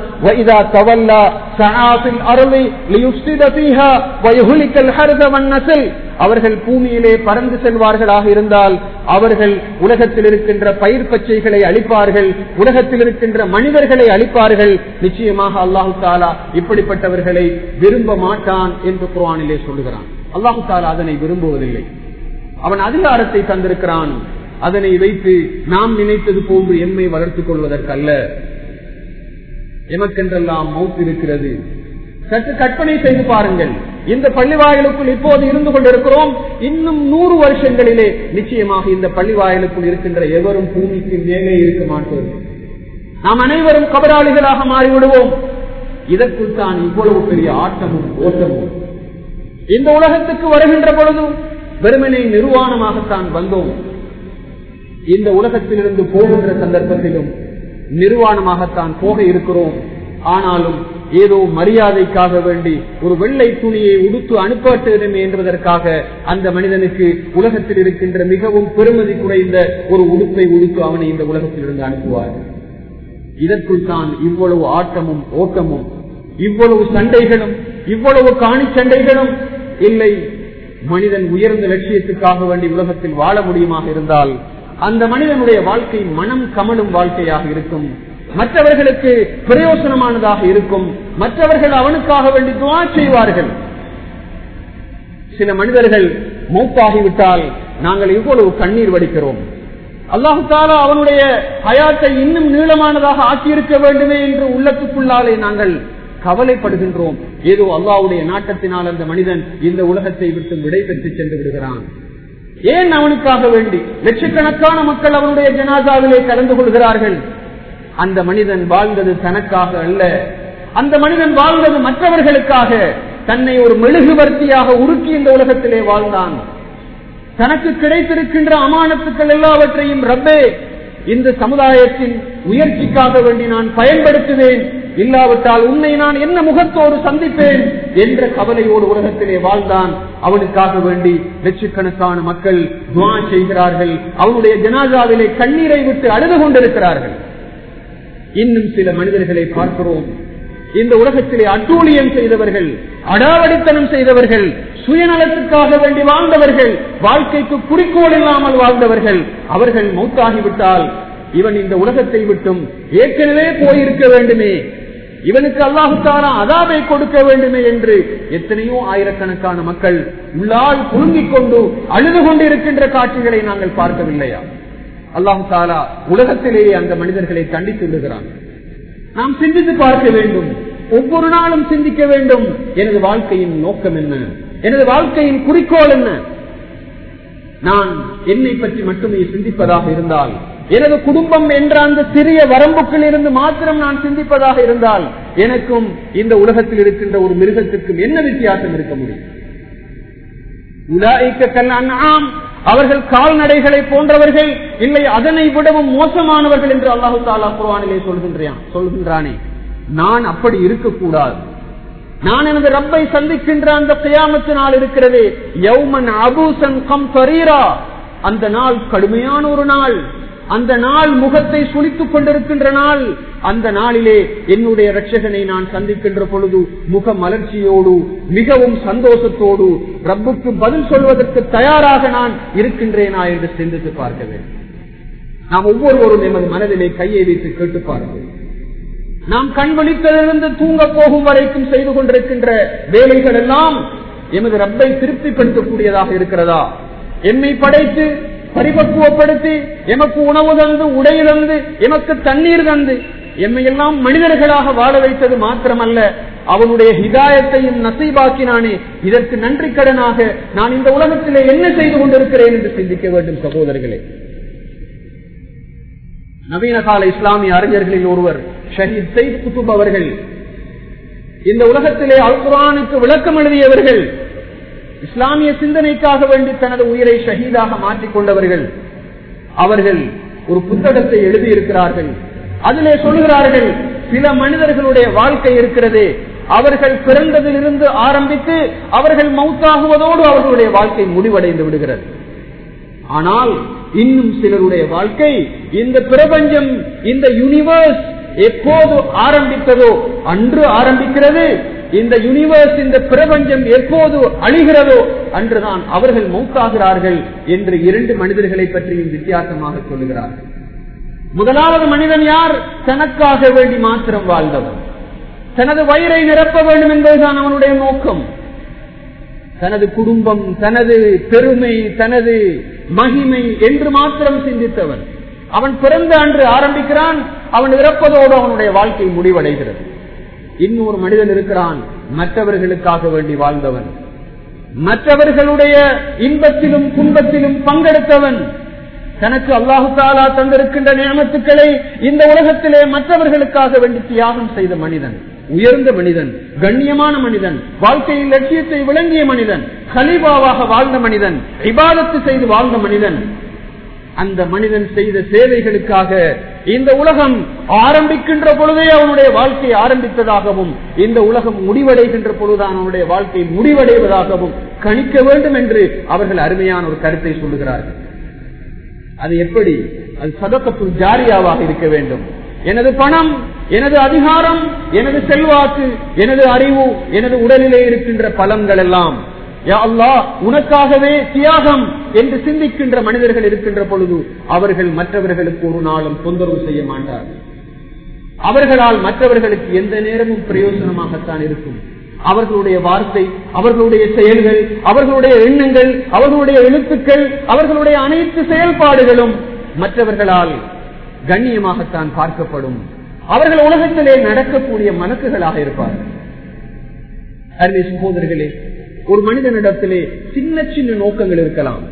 அவர்கள் பூமியிலே பறந்து செல்வார்களாக இருந்தால் அவர்கள் உலகத்தில் இருக்கின்ற பயிர் பச்சைகளை அளிப்பார்கள் உலகத்தில் இருக்கின்ற மனிதர்களை அளிப்பார்கள் நிச்சயமாக அல்லாஹு தாலா இப்படிப்பட்டவர்களை விரும்ப மாட்டான் என்று குரானிலே சொல்லுகிறான் அல்லாஹு தாலா அதனை விரும்புவதில்லை அவன் அதிகாரத்தை தந்திருக்கிறான் அதனை வைத்து நாம் நினைத்தது போன்று எம்மை வளர்த்துக் கொள்வதற்கல்ல எமக்கென்றெல்லாம் மௌத்து இருக்கிறது சற்று கற்பனை செய்து பாருங்கள் இந்த பள்ளிவாயலுக்குள் இப்போது இருந்து கொண்டிருக்கிறோம் இன்னும் நூறு வருஷங்களிலே நிச்சயமாக இந்த பள்ளிவாயலுக்குள் இருக்கின்ற எவரும் பூமிக்கு மேலே இருக்க மாட்டோம் நாம் அனைவரும் கபராளிகளாக மாறிவிடுவோம் இதற்குள் தான் இவ்வளவு பெரிய ஆட்டமும் ஓட்டமும் இந்த உலகத்துக்கு வருகின்ற பொழுதும் வெறுமனை நிர்வாணமாகத்தான் வந்தோம் இந்த உலகத்திலிருந்து போகின்ற சந்தர்ப்பத்திலும் நிர்வாணமாகத்தான் போக இருக்கிறோம் ஆனாலும் ஏதோ மரியாதைக்காக வேண்டி ஒரு வெள்ளை துணியை உடுத்து அனுப்பட்டுமே என்பதற்காக அந்த மனிதனுக்கு உலகத்தில் இருக்கின்ற மிகவும் பெருமதி குறைந்த ஒரு உடுப்பை உடுத்து அவனை இந்த உலகத்திலிருந்து அனுப்புவார் இதற்குள் தான் இவ்வளவு ஆட்டமும் ஓட்டமும் இவ்வளவு சண்டைகளும் இவ்வளவு காணி சண்டைகளும் இல்லை மனிதன் உயர்ந்த லட்சியத்துக்காக வேண்டி உலகத்தில் வாழ முடியுமாக இருந்தால் அந்த மனிதனுடைய வாழ்க்கை மனம் கமலும் வாழ்க்கையாக இருக்கும் மற்றவர்களுக்கு பிரயோசனமானதாக இருக்கும் மற்றவர்கள் அவனுக்காக வேண்டி துவா செய்வார்கள் சில மனிதர்கள் மூப்பாகிவிட்டால் நாங்கள் இவ்வளவு கண்ணீர் வடிக்கிறோம் அல்லாஹு தாலா அவனுடைய ஹயாத்தை இன்னும் நீளமானதாக ஆக்கியிருக்க வேண்டுமே என்று உள்ளத்துக்குள்ளாலே நாங்கள் கவலைப்படுகின்றோம் ஏதோ அல்லாவுடைய நாட்டத்தினால் அந்த மனிதன் இந்த உலகத்தை விட்டு விடை பெற்று சென்று விடுகிறான் ஏன் அவனுக்காக வேண்டி லட்சக்கணக்கான மக்கள் அவனுடைய ஜனாதாவிலே கலந்து கொள்கிறார்கள் அந்த மனிதன் வாழ்ந்தது தனக்காக அல்ல அந்த மனிதன் வாழ்ந்தது மற்றவர்களுக்காக தன்னை ஒரு மெழுகுவர்த்தியாக உருக்கி இந்த உலகத்திலே வாழ்ந்தான் தனக்கு கிடைத்திருக்கின்ற அமானத்துக்கள் எல்லாவற்றையும் ரப்பே இந்த சமுதாயத்தின் உயர்ச்சிக்காக வேண்டி நான் பயன்படுத்துவேன் இல்லாவிட்டால் உன்னை நான் என்ன முகத்தோடு சந்திப்பேன் என்ற கவலையோடு உலகத்திலே வாழ்ந்தான் அவனுக்காக வேண்டி லட்சக்கணக்கான மக்கள் துவா செய்கிறார்கள் அவனுடைய ஜனாதாவிலே கண்ணீரை விட்டு அழுது கொண்டிருக்கிறார்கள் இன்னும் சில மனிதர்களை பார்க்கிறோம் இந்த உலகத்திலே அட்டூழியம் செய்தவர்கள் அடாவடித்தனம் செய்தவர்கள் சுயநலத்துக்காக வேண்டி வாழ்ந்தவர்கள் வாழ்க்கைக்கு குறிக்கோள் இல்லாமல் வாழ்ந்தவர்கள் அவர்கள் மௌத்தாகிவிட்டால் இவன் இந்த உலகத்தை விட்டும் ஏற்கனவே போயிருக்க வேண்டுமே இவனுக்கு அல்லாஹுத்தாரா அதாவை கொடுக்க வேண்டுமே என்று எத்தனையோ ஆயிரக்கணக்கான மக்கள் உள்ளால் புழுங்கிக் கொண்டு அழுது கொண்டிருக்கின்ற காட்சிகளை நாங்கள் பார்க்கவில்லையா அல்லாஹு தாலா உலகத்திலேயே அந்த மனிதர்களை கண்டித்து விடுகிறான் நாம் சிந்தித்து பார்க்க வேண்டும் ஒவ்வொரு நாளும் சிந்திக்க வேண்டும் எனது வாழ்க்கையின் நோக்கம் என்ன எனது வாழ்க்கையின் குறிக்கோள் என்ன நான் என்னை பற்றி மட்டுமே சிந்திப்பதாக இருந்தால் எனது குடும்பம் என்ற அந்த சிறிய வரம்புக்குள் இருந்து மாத்திரம் நான் சிந்திப்பதாக இருந்தால் எனக்கும் இந்த உலகத்தில் இருக்கின்ற ஒரு மிருகத்திற்கும் என்ன வித்தியாசம் இருக்க முடியும் அவர்கள் கால்நடைகளை போன்றவர்கள் இல்லை அதனை விடவும் மோசமானவர்கள் என்று அல்லாஹு தாலா குர்வானிலே சொல்கின்றான் சொல்கின்றானே நான் அப்படி இருக்கக்கூடாது நான் எனது ரப்பை சந்திக்கின்ற அந்த கியாமத்து நாள் இருக்கிறது யௌமன் அபூசன் கம் சரீரா அந்த நாள் கடுமையான ஒரு நாள் அந்த நாள் முகத்தை சுழித்துக் கொண்டிருக்கின்ற நாள் அந்த நாளிலே என்னுடைய ரட்சகனை நான் சந்திக்கின்ற பொழுது முக மலர்ச்சியோடு மிகவும் சந்தோஷத்தோடு ரப்புக்கு பதில் சொல்வதற்கு தயாராக நான் இருக்கின்றேனா என்று சிந்தித்து பார்க்க வேண்டும் நாம் ஒவ்வொருவரும் எமது மனதிலே கையை வைத்து கேட்டு பார்க்க நாம் கண் விழித்ததிலிருந்து தூங்க போகும் வரைக்கும் செய்து கொண்டிருக்கின்ற வேலைகள் எல்லாம் எமது ரப்பை திருப்திப்படுத்தக்கூடியதாக இருக்கிறதா எம்மை படைத்து பரிபக்குவப்படுத்தி எமக்கு உணவு தந்து உடை தந்து எமக்கு தண்ணீர் தந்து எம்மையெல்லாம் மனிதர்களாக வாழ வைத்தது மாத்திரமல்ல அவனுடைய ஹிதாயத்தையும் நசைபாக்கினானே இதற்கு நன்றி கடனாக நான் இந்த உலகத்திலே என்ன செய்து கொண்டிருக்கிறேன் என்று சிந்திக்க வேண்டும் சகோதரர்களே நவீன கால இஸ்லாமிய அறிஞர்களில் ஒருவர் ஷஹீத் சயித் குத்துப் அவர்கள் இந்த உலகத்திலே அல்குரானுக்கு விளக்கம் எழுதியவர்கள் இஸ்லாமிய சிந்தனைக்காக வேண்டி தனது உயிரை ஷஹீதாக மாற்றிக் கொண்டவர்கள் அவர்கள் ஒரு புத்தகத்தை எழுதியிருக்கிறார்கள் அதிலே சொல்கிறார்கள் சில மனிதர்களுடைய வாழ்க்கை இருக்கிறது அவர்கள் பிறந்ததிலிருந்து ஆரம்பித்து அவர்கள் மௌத்தாகுவதோடு அவர்களுடைய வாழ்க்கை முடிவடைந்து விடுகிறது ஆனால் இன்னும் சிலருடைய வாழ்க்கை இந்த பிரபஞ்சம் இந்த யூனிவர்ஸ் எப்போது ஆரம்பித்ததோ அன்று ஆரம்பிக்கிறது இந்த யூனிவர்ஸ் இந்த பிரபஞ்சம் எப்போது அழிகிறதோ அன்றுதான் அவர்கள் மௌத்தாகிறார்கள் என்று இரண்டு மனிதர்களை பற்றியும் வித்தியாசமாக சொல்லுகிறார்கள் முதலாவது மனிதன் யார் தனக்காக வேண்டி மாத்திரம் வாழ்ந்தவன் தனது வயிறை நிரப்ப வேண்டும் என்பதுதான் அவனுடைய நோக்கம் தனது குடும்பம் தனது பெருமை தனது மகிமை என்று மாத்திரம் சிந்தித்தவன் அவன் பிறந்த அன்று ஆரம்பிக்கிறான் அவன் இறப்பதோடு அவனுடைய வாழ்க்கை முடிவடைகிறது இன்னொரு மனிதன் இருக்கிறான் மற்றவர்களுக்காக வேண்டி வாழ்ந்தவன் மற்றவர்களுடைய இன்பத்திலும் துன்பத்திலும் பங்கெடுத்தவன் தனக்கு அல்லாஹு தாலா தந்திருக்கின்ற நியமத்துக்களை இந்த உலகத்திலே மற்றவர்களுக்காக வேண்டி தியாகம் செய்த மனிதன் உயர்ந்த மனிதன் கண்ணியமான மனிதன் வாழ்க்கையில் லட்சியத்தை விளங்கிய மனிதன் கலிபாவாக வாழ்ந்த மனிதன் இபாதத்து செய்து வாழ்ந்த மனிதன் அந்த மனிதன் செய்த சேவைகளுக்காக இந்த உலகம் ஆரம்பிக்கின்ற பொழுதே அவனுடைய வாழ்க்கை ஆரம்பித்ததாகவும் இந்த உலகம் முடிவடைகின்ற பொழுதுதான் அவனுடைய வாழ்க்கை முடிவடைவதாகவும் கணிக்க வேண்டும் என்று அவர்கள் அருமையான ஒரு கருத்தை சொல்லுகிறார்கள் அது எப்படி அது சதக்கத்துள் ஜாரியாவாக இருக்க வேண்டும் எனது பணம் எனது அதிகாரம் எனது செல்வாக்கு எனது அறிவு எனது உடலிலே இருக்கின்ற பலன்கள் எல்லாம் உனக்காகவே தியாகம் என்று சிந்திக்கின்ற மனிதர்கள் இருக்கின்ற பொழுது அவர்கள் மற்றவர்களுக்கு ஒரு நாளும் தொந்தரவு செய்ய மாட்டார்கள் அவர்களால் மற்றவர்களுக்கு எந்த நேரமும் பிரயோஜனமாகத்தான் இருக்கும் அவர்களுடைய வார்த்தை அவர்களுடைய செயல்கள் அவர்களுடைய எண்ணங்கள் அவர்களுடைய எழுத்துக்கள் அவர்களுடைய அனைத்து செயல்பாடுகளும் மற்றவர்களால் கண்ணியமாகத்தான் பார்க்கப்படும் அவர்கள் உலகத்திலே நடக்கக்கூடிய மனக்குகளாக இருப்பார்கள் அருமை சகோதரர்களே ஒரு மனிதனிடத்திலே சின்ன சின்ன நோக்கங்கள் இருக்கலாம்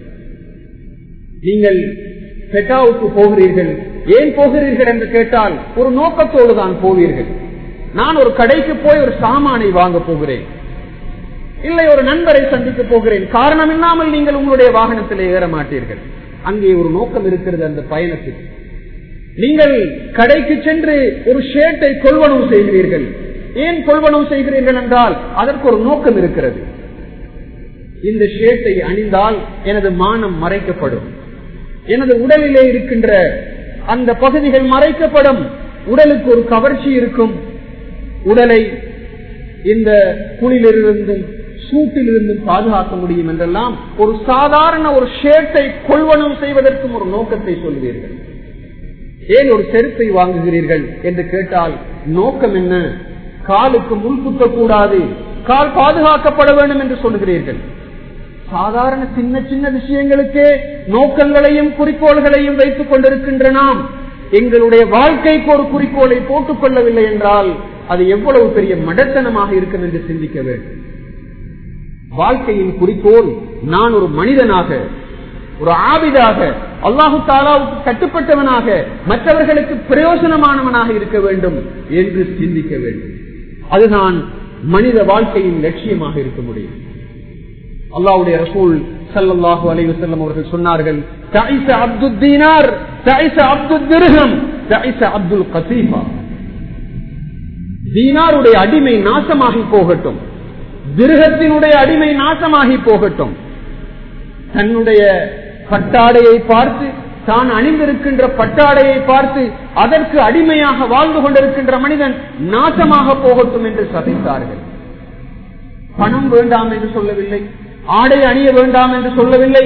நீங்கள் பெட்டாவுக்கு போகிறீர்கள் ஏன் போகிறீர்கள் என்று கேட்டால் ஒரு நோக்கத்தோடு தான் போவீர்கள் நான் ஒரு கடைக்கு போய் ஒரு சாமானை வாங்க போகிறேன் இல்லை ஒரு நண்பரை சந்திக்க போகிறேன் காரணம் இல்லாமல் நீங்கள் உங்களுடைய வாகனத்தில் ஏற மாட்டீர்கள் அங்கே ஒரு நோக்கம் இருக்கிறது அந்த பயணத்தில் நீங்கள் கடைக்கு சென்று ஒரு ஷேட்டை கொள்வனவு செய்கிறீர்கள் ஏன் கொள்வனவு செய்கிறீர்கள் என்றால் அதற்கு ஒரு நோக்கம் இருக்கிறது இந்த ஷேட்டை அணிந்தால் எனது மானம் மறைக்கப்படும் எனது உடலிலே இருக்கின்ற அந்த பகுதிகள் மறைக்கப்படும் உடலுக்கு ஒரு கவர்ச்சி இருக்கும் உடலை இந்த குளிலிருந்தும் சூட்டிலிருந்தும் பாதுகாக்க முடியும் என்றெல்லாம் ஒரு சாதாரண ஒரு ஷேட்டை கொள்வனம் செய்வதற்கும் ஒரு நோக்கத்தை சொல்வீர்கள் ஏன் ஒரு செருப்பை வாங்குகிறீர்கள் என்று கேட்டால் நோக்கம் என்ன காலுக்கு முள் குத்தக்கூடாது கால் பாதுகாக்கப்பட வேண்டும் என்று சொல்கிறீர்கள் சாதாரண சின்ன சின்ன விஷயங்களுக்கே நோக்கங்களையும் குறிக்கோள்களையும் வைத்துக் கொண்டிருக்கின்ற நாம் எங்களுடைய வாழ்க்கைக்கு ஒரு குறிக்கோளை போட்டுக் கொள்ளவில்லை என்றால் அது எவ்வளவு பெரிய மடத்தனமாக இருக்கும் என்று சிந்திக்க வேண்டும் வாழ்க்கையின் குறிக்கோள் நான் ஒரு மனிதனாக ஒரு ஆபிதாக அல்லாஹு தாலாவுக்கு கட்டுப்பட்டவனாக மற்றவர்களுக்கு பிரயோஜனமானவனாக இருக்க வேண்டும் என்று சிந்திக்க வேண்டும் அதுதான் மனித வாழ்க்கையின் லட்சியமாக இருக்க முடியும் அல்லாவுடைய ரசூல் சல்லாஹு அலைவு செல்லம் அவர்கள் சொன்னார்கள் அப்துல் தீனார் அப்துல் திருகம் அப்துல் கசீஃபா தீனாருடைய அடிமை நாசமாகி போகட்டும் திருகத்தினுடைய அடிமை நாசமாகி போகட்டும் தன்னுடைய பட்டாடையை பார்த்து தான் அணிந்திருக்கின்ற பட்டாடையை பார்த்து அதற்கு அடிமையாக வாழ்ந்து கொண்டிருக்கின்ற மனிதன் நாசமாக போகட்டும் என்று சபித்தார்கள் பணம் வேண்டாம் என்று சொல்லவில்லை ஆடை அணிய வேண்டாம் என்று சொல்லவில்லை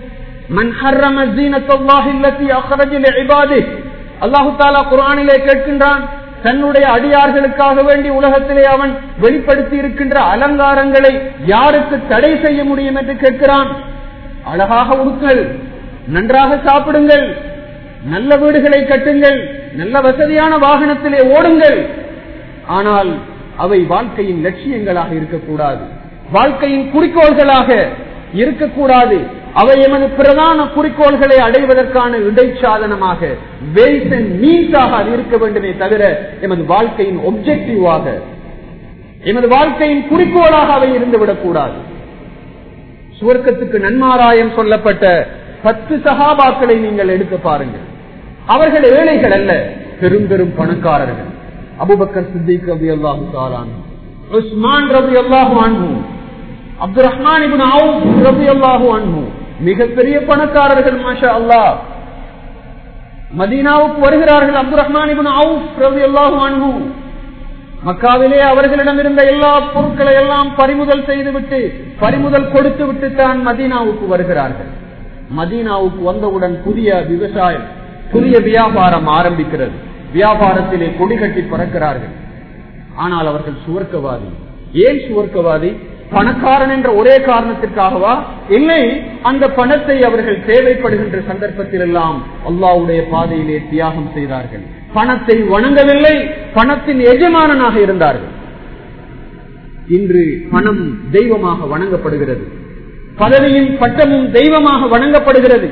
அல்லாஹு தாலா குரானிலே கேட்கின்றான் தன்னுடைய அடியார்களுக்காக வேண்டி உலகத்திலே அவன் வெளிப்படுத்தி இருக்கின்ற அலங்காரங்களை யாருக்கு தடை செய்ய முடியும் என்று கேட்கிறான் அழகாக உடுக்கள் நன்றாக சாப்பிடுங்கள் நல்ல வீடுகளை கட்டுங்கள் நல்ல வசதியான வாகனத்திலே ஓடுங்கள் ஆனால் அவை வாழ்க்கையின் லட்சியங்களாக இருக்கக்கூடாது வாழ்க்கையின் குறிக்கோள்களாக இருக்கக்கூடாது அவை எமது பிரதான குறிக்கோள்களை அடைவதற்கான இடைச்சாதனமாக மீன்ஸாக அது இருக்க வேண்டுமே தவிர எமது வாழ்க்கையின் ஒப்ஜெக்டிவாக எமது வாழ்க்கையின் குறிக்கோளாக அவை இருந்துவிடக் கூடாது சுவர்க்கத்துக்கு நன்மாராயம் சொல்லப்பட்ட பத்து சகாபாக்களை நீங்கள் எடுத்து பாருங்கள் அவர்கள் ஏழைகள் அல்ல பெரும் பெரும் பணக்காரர்கள் அபுபக்கர் சித்திக் ரவி அல்லாஹு தாலான் உஸ்மான் ரவி அல்லாஹு அன்பு அப்துல் ரஹ்மான் இபின் ரவி அல்லாஹு அன்பு மிகப்பெரிய பணக்காரர்கள் மாஷா அல்லாஹ் மதீனாவுக்கு வருகிறார்கள் அப்துல் ரஹ்மான் இபின் ரவி அல்லாஹு அன்பு மக்காவிலே அவர்களிடம் இருந்த எல்லா பொருட்களை எல்லாம் பறிமுதல் செய்துவிட்டு பறிமுதல் கொடுத்து விட்டு தான் மதீனாவுக்கு வருகிறார்கள் மதீனாவுக்கு வந்தவுடன் புதிய விவசாயம் புதிய வியாபாரம் ஆரம்பிக்கிறது வியாபாரத்திலே கொடி கட்டி பறக்கிறார்கள் ஆனால் அவர்கள் சுவர்க்கவாதி ஏன் சுவர்க்கவாதி பணக்காரன் என்ற ஒரே காரணத்திற்காகவா இல்லை அந்த பணத்தை அவர்கள் தேவைப்படுகின்ற சந்தர்ப்பத்தில் எல்லாம் அல்லாவுடைய பாதையிலே தியாகம் செய்தார்கள் பணத்தை வணங்கவில்லை பணத்தின் எஜமானனாக இருந்தார்கள் இன்று பணம் தெய்வமாக வணங்கப்படுகிறது பதவியின் பட்டமும் தெய்வமாக வணங்கப்படுகிறது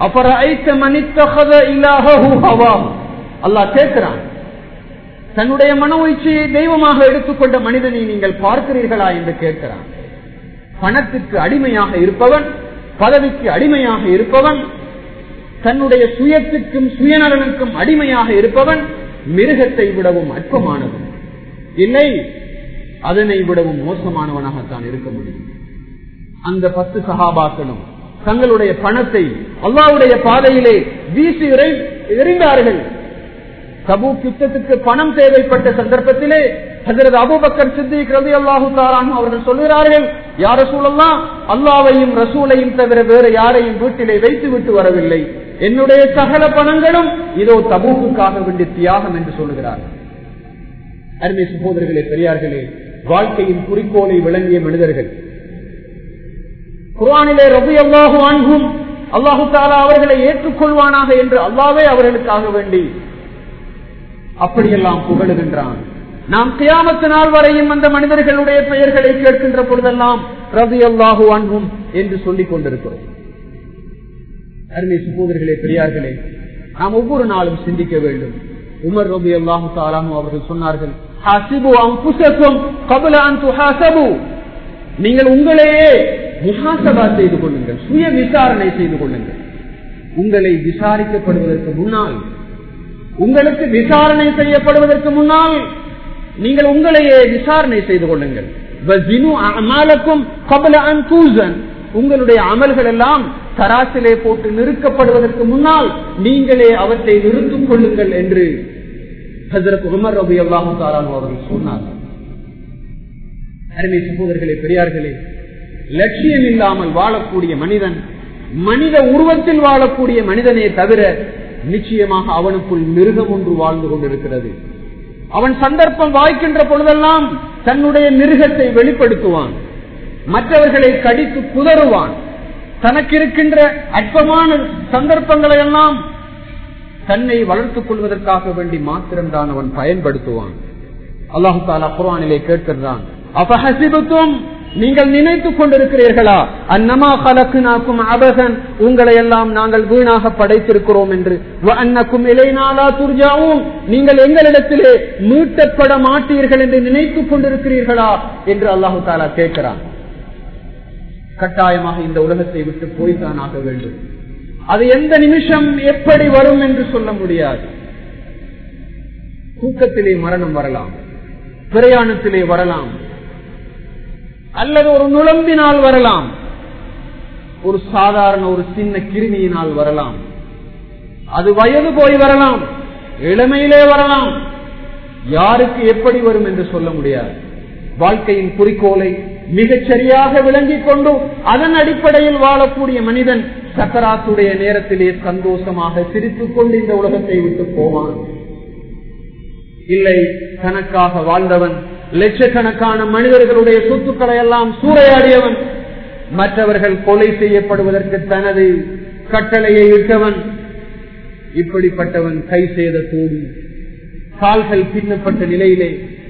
அல்லாஹ் கேட்கிறான் தன்னுடைய மன உச்சியை தெய்வமாக எடுத்துக்கொண்ட மனிதனை நீங்கள் பார்க்கிறீர்களா என்று கேட்கிறான் பணத்திற்கு அடிமையாக இருப்பவன் பதவிக்கு அடிமையாக இருப்பவன் தன்னுடைய சுயத்துக்கும் சுயநலனுக்கும் அடிமையாக இருப்பவன் மிருகத்தை விடவும் அற்பமானவன் இல்லை அதனை விடவும் மோசமானவனாகத்தான் இருக்க முடியும் அந்த பத்து சகாபாக்களும் தங்களுடைய பணத்தை அல்லாவுடைய பாதையிலே வீசி எறிந்தார்கள் சபு யுத்தத்துக்கு பணம் தேவைப்பட்ட சந்தர்ப்பத்திலே ஹசரத் அபுபக்கர் சித்திக் ரவி அல்லாஹு தாரான் அவர்கள் சொல்கிறார்கள் யார சூழல்லாம் அல்லாவையும் ரசூலையும் தவிர வேற யாரையும் வீட்டிலே வைத்து விட்டு வரவில்லை என்னுடைய சகல பணங்களும் இதோ தபூக்குக்காக வேண்டிய தியாகம் என்று சொல்லுகிறார்கள் அருமை சகோதரர்களே பெரியார்களே வாழ்க்கையின் குறிக்கோளை விளங்கிய மனிதர்கள் குரானிலே ரபி அல்லாஹு அன்பும் அல்லாஹு தாலா அவர்களை ஏற்றுக்கொள்வானாக என்று அல்லாவே அவர்களுக்காக வேண்டி அப்படியெல்லாம் புகழுகின்றான் நாம் கியாமத்து நாள் வரையும் அந்த மனிதர்களுடைய பெயர்களை கேட்கின்ற பொழுதெல்லாம் ரவி அல்லாஹு அன்பும் என்று சொல்லிக் கொண்டிருக்கிறோம் அருமை சகோதரர்களே பெரியார்களே நாம் ஒவ்வொரு நாளும் சிந்திக்க வேண்டும் உமர் ரபி அல்லாஹு தாலாமு அவர்கள் சொன்னார்கள் நீங்கள் உங்களையே முகாசபா செய்து கொள்ளுங்கள் சுய விசாரணை செய்து கொள்ளுங்கள் உங்களை விசாரிக்கப்படுவதற்கு முன்னால் உங்களுக்கு விசாரணை செய்யப்படுவதற்கு முன்னால் நீங்கள் உங்களையே விசாரணை செய்து கொள்ளுங்கள் உங்களுடைய அமல்கள் எல்லாம் தராசிலே போட்டு நிறுக்கப்படுவதற்கு முன்னால் நீங்களே அவற்றை நிறுத்திக் கொள்ளுங்கள் என்று ஹசரத் உமர் ரபி அல்லாஹு அவர்கள் சொன்னார்கள் அருமை சகோதரர்களே பெரியார்களே லட்சியம் இல்லாமல் வாழக்கூடிய மனிதன் மனித உருவத்தில் வாழக்கூடிய மனிதனே தவிர நிச்சயமாக அவனுக்குள் மிருகம் ஒன்று வாழ்ந்து கொண்டிருக்கிறது அவன் சந்தர்ப்பம் வாய்க்கின்ற பொழுதெல்லாம் தன்னுடைய மிருகத்தை வெளிப்படுத்துவான் மற்றவர்களை கடித்து குதறுவான் தனக்கு இருக்கின்ற அற்பமான சந்தர்ப்பங்களை எல்லாம் தன்னை வளர்த்துக் கொள்வதற்காக வேண்டி மாத்திரம்தான் அவன் பயன்படுத்துவான் அல்லாஹு தாலா குரானிலே கேட்கின்றான் அபஹசிபத்தும் நீங்கள் நினைத்துக் கொண்டிருக்கிறீர்களா அன்னமா கலக்குனாக்கும் அபகன் உங்களை எல்லாம் நாங்கள் வீணாக படைத்திருக்கிறோம் என்று அன்னக்கும் இலைநாளா துர்ஜாவும் நீங்கள் எங்களிடத்திலே மீட்டப்பட மாட்டீர்கள் என்று நினைத்துக் கொண்டிருக்கிறீர்களா என்று அல்லாஹு தாலா கேட்கிறான் கட்டாயமாக இந்த உலகத்தை விட்டு போய்தான் ஆக வேண்டும் அது எந்த நிமிஷம் எப்படி வரும் என்று சொல்ல முடியாது தூக்கத்திலே மரணம் வரலாம் பிரயாணத்திலே வரலாம் அல்லது ஒரு நுழம்பினால் வரலாம் ஒரு சாதாரண ஒரு சின்ன கிருமியினால் வரலாம் அது வயது போய் வரலாம் இளமையிலே வரலாம் யாருக்கு எப்படி வரும் என்று சொல்ல முடியாது வாழ்க்கையின் குறிக்கோளை மிகச் சரியாக விளங்கிக் கொண்டு அதன் அடிப்படையில் வாழக்கூடிய மனிதன் சக்கராத்துடைய நேரத்திலே சந்தோஷமாக சிரித்துக் கொண்டு இந்த உலகத்தை விட்டு போவான் இல்லை தனக்காக வாழ்ந்தவன் லட்சக்கணக்கான மனிதர்களுடைய சொத்துக்களை எல்லாம் சூறையாடியவன் மற்றவர்கள் கொலை செய்யப்படுவதற்கு தனது கட்டளையை இட்டவன் இப்படிப்பட்டவன் கை செய்தத்தோடு கால்கள் பின்னப்பட்ட நிலையிலே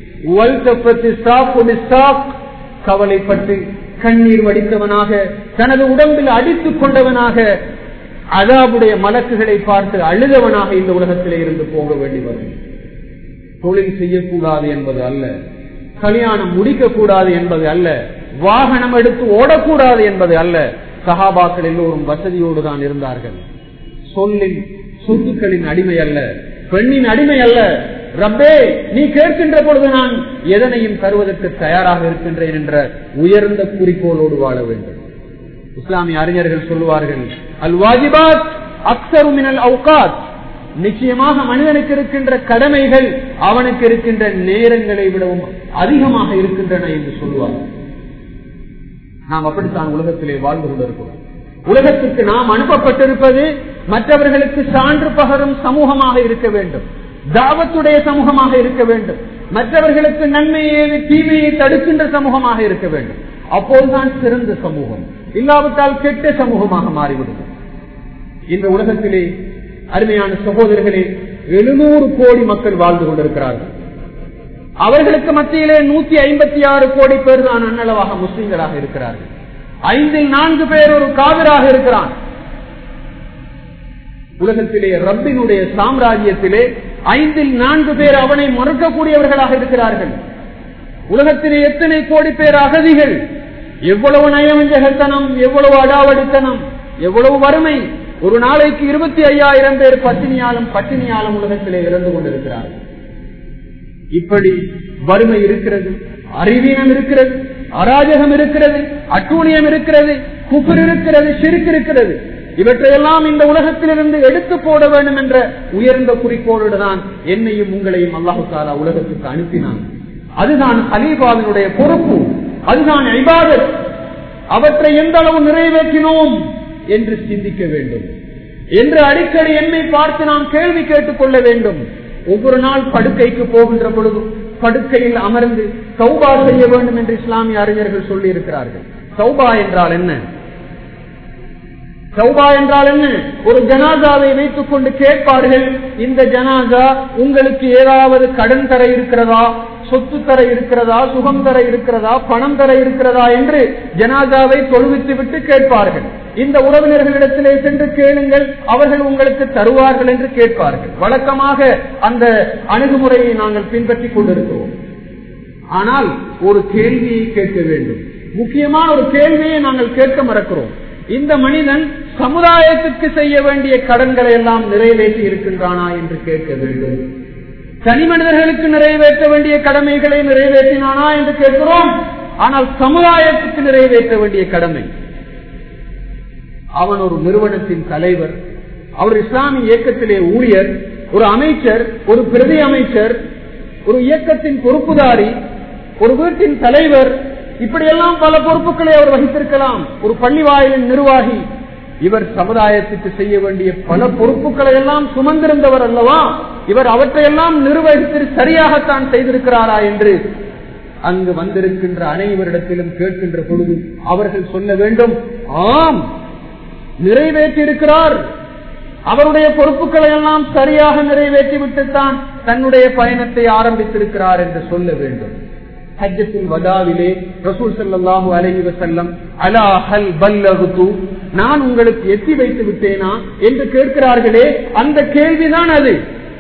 கவலைப்பட்டு கண்ணீர் வடித்தவனாக தனது உடம்பில் அடித்துக் கொண்டவனாக அதாவுடைய மலக்குகளை பார்த்து அழுதவனாக இந்த உலகத்திலே இருந்து போக வேண்டி வரும் தொழில் செய்யக்கூடாது என்பது அல்ல கல்யாணம் முடிக்க கூடாது என்பது அல்ல வாகனம் எடுத்து ஓடக்கூடாது என்பது அல்ல சகாபாக்கள் எல்லோரும் வசதியோடு தான் இருந்தார்கள் சொல்லின் சொத்துக்களின் அடிமை அல்ல பெண்ணின் அடிமை அல்ல ரப்பே நீ கேட்கின்ற பொழுது நான் எதனையும் தருவதற்கு தயாராக இருக்கின்றேன் என்ற உயர்ந்த குறிக்கோளோடு வாழ வேண்டும் இஸ்லாமிய அறிஞர்கள் சொல்லுவார்கள் அல் வாஜிபாத் அக்சருமினல் அவுகாத் நிச்சயமாக மனிதனுக்கு இருக்கின்ற கடமைகள் அவனுக்கு இருக்கின்ற நேரங்களை விடவும் அதிகமாக இருக்கின்றன என்று சொல்லுவார் நாம் அப்படித்தான் உலகத்திலே வாழ்ந்து கொண்டிருக்கிறோம் உலகத்திற்கு நாம் அனுப்பப்பட்டிருப்பது மற்றவர்களுக்கு சான்று பகரும் சமூகமாக இருக்க வேண்டும் தாவத்துடைய சமூகமாக இருக்க வேண்டும் மற்றவர்களுக்கு நன்மையை தீமையை தடுக்கின்ற சமூகமாக இருக்க வேண்டும் அப்போதுதான் சிறந்த சமூகம் இல்லாவிட்டால் கெட்ட சமூகமாக மாறிவிடும் இந்த உலகத்திலே அருமையான சகோதரர்களே எழுநூறு கோடி மக்கள் வாழ்ந்து கொண்டிருக்கிறார்கள் அவர்களுக்கு மத்தியிலே நூத்தி ஐம்பத்தி ஆறு கோடி பேர் தான் அன்னளவாக முஸ்லிம்களாக இருக்கிறார்கள் ஐந்தில் நான்கு பேர் ஒரு காவிராக இருக்கிறான் உலகத்திலே ரப்பினுடைய சாம்ராஜ்யத்திலே ஐந்தில் நான்கு பேர் அவனை மறுக்கக்கூடியவர்களாக இருக்கிறார்கள் உலகத்திலே எத்தனை கோடி பேர் அகதிகள் எவ்வளவு நயவஞ்சகத்தனம் எவ்வளவு அடாவடித்தனம் எவ்வளவு வறுமை ஒரு நாளைக்கு இருபத்தி ஐயாயிரம் பேர் பட்டினியாலும் பட்டினியாலும் உலகத்திலே இறந்து கொண்டிருக்கிறார்கள் இப்படி வறுமை இருக்கிறது அறிவீனம் இருக்கிறது அராஜகம் இருக்கிறது அட்டூழியம் இருக்கிறது குப்பர் இருக்கிறது சிறுக்கு இருக்கிறது இவற்றையெல்லாம் இந்த உலகத்திலிருந்து எடுத்து போட வேண்டும் என்ற உயர்ந்த குறிக்கோளோடு தான் என்னையும் உங்களையும் அல்லாஹு தாலா உலகத்துக்கு அனுப்பினான் அதுதான் ஹலீபாவினுடைய பொறுப்பு அதுதான் ஐபாதத் அவற்றை எந்த அளவு நிறைவேற்றினோம் என்று சிந்திக்க வேண்டும் என்று அடிக்கடி என்னை பார்த்து நாம் கேள்வி கேட்டுக் கொள்ள வேண்டும் ஒவ்வொரு நாள் படுக்கைக்கு போகின்ற பொழுதும் படுக்கையில் அமர்ந்து சௌபா செய்ய வேண்டும் என்று இஸ்லாமிய அறிஞர்கள் சொல்லி இருக்கிறார்கள் சௌபா என்றால் என்ன சௌபா என்றால் என்ன ஒரு ஜனாதாவை வைத்துக் கொண்டு கேட்பார்கள் இந்த ஜனாதா உங்களுக்கு ஏதாவது கடன் தர இருக்கிறதா சொத்து தர இருக்கிறதா சுகம் தர இருக்கிறதா பணம் தர இருக்கிறதா என்று ஜனாதாவை தொழுவித்து விட்டு கேட்பார்கள் இந்த உறவினர்களிடத்திலே சென்று கேளுங்கள் அவர்கள் உங்களுக்கு தருவார்கள் என்று கேட்பார்கள் வழக்கமாக அந்த அணுகுமுறையை நாங்கள் பின்பற்றிக் கொண்டிருக்கிறோம் ஆனால் ஒரு கேள்வியை கேட்க வேண்டும் முக்கியமான ஒரு கேள்வியை நாங்கள் கேட்க மறக்கிறோம் இந்த மனிதன் சமுதாயத்துக்கு செய்ய வேண்டிய கடன்களை எல்லாம் நிறைவேற்றி இருக்கின்றானா என்று கேட்க வேண்டும் தனி மனிதர்களுக்கு நிறைவேற்ற வேண்டிய கடமைகளை நிறைவேற்றினானா என்று கேட்கிறோம் ஆனால் சமுதாயத்துக்கு நிறைவேற்ற வேண்டிய கடமை அவன் ஒரு நிறுவனத்தின் தலைவர் அவர் இஸ்லாமிய இயக்கத்திலே ஊழியர் ஒரு அமைச்சர் ஒரு பிரதி அமைச்சர் ஒரு இயக்கத்தின் பொறுப்புதாரி ஒரு வீட்டின் தலைவர் இப்படியெல்லாம் பல பொறுப்புகளை அவர் வகித்திருக்கலாம் ஒரு பள்ளி வாயிலின் நிர்வாகி இவர் சமுதாயத்துக்கு செய்ய வேண்டிய பல பொறுப்புகளை எல்லாம் சுமந்திருந்தவர் அல்லவா இவர் அவற்றையெல்லாம் நிர்வகித்து சரியாகத்தான் செய்திருக்கிறாரா என்று அங்கு வந்திருக்கின்ற அனைவரிடத்திலும் கேட்கின்ற பொழுது அவர்கள் சொல்ல வேண்டும் ஆம் நிறைவேற்றியிருக்கிறார் அவருடைய பொறுப்புகளை எல்லாம் சரியாக நிறைவேற்றி விட்டுத்தான் தன்னுடைய பயணத்தை ஆரம்பித்திருக்கிறார் என்று சொல்ல வேண்டும் ஹஜ்ஜத்தில் வதாவிலே ரசூல் சல்லாஹூ அலஹி வசல்லம் அலா ஹல் பல்லகுத்து நான் உங்களுக்கு எத்தி வைத்து விட்டேனா என்று கேட்கிறார்களே அந்த கேள்விதான் அது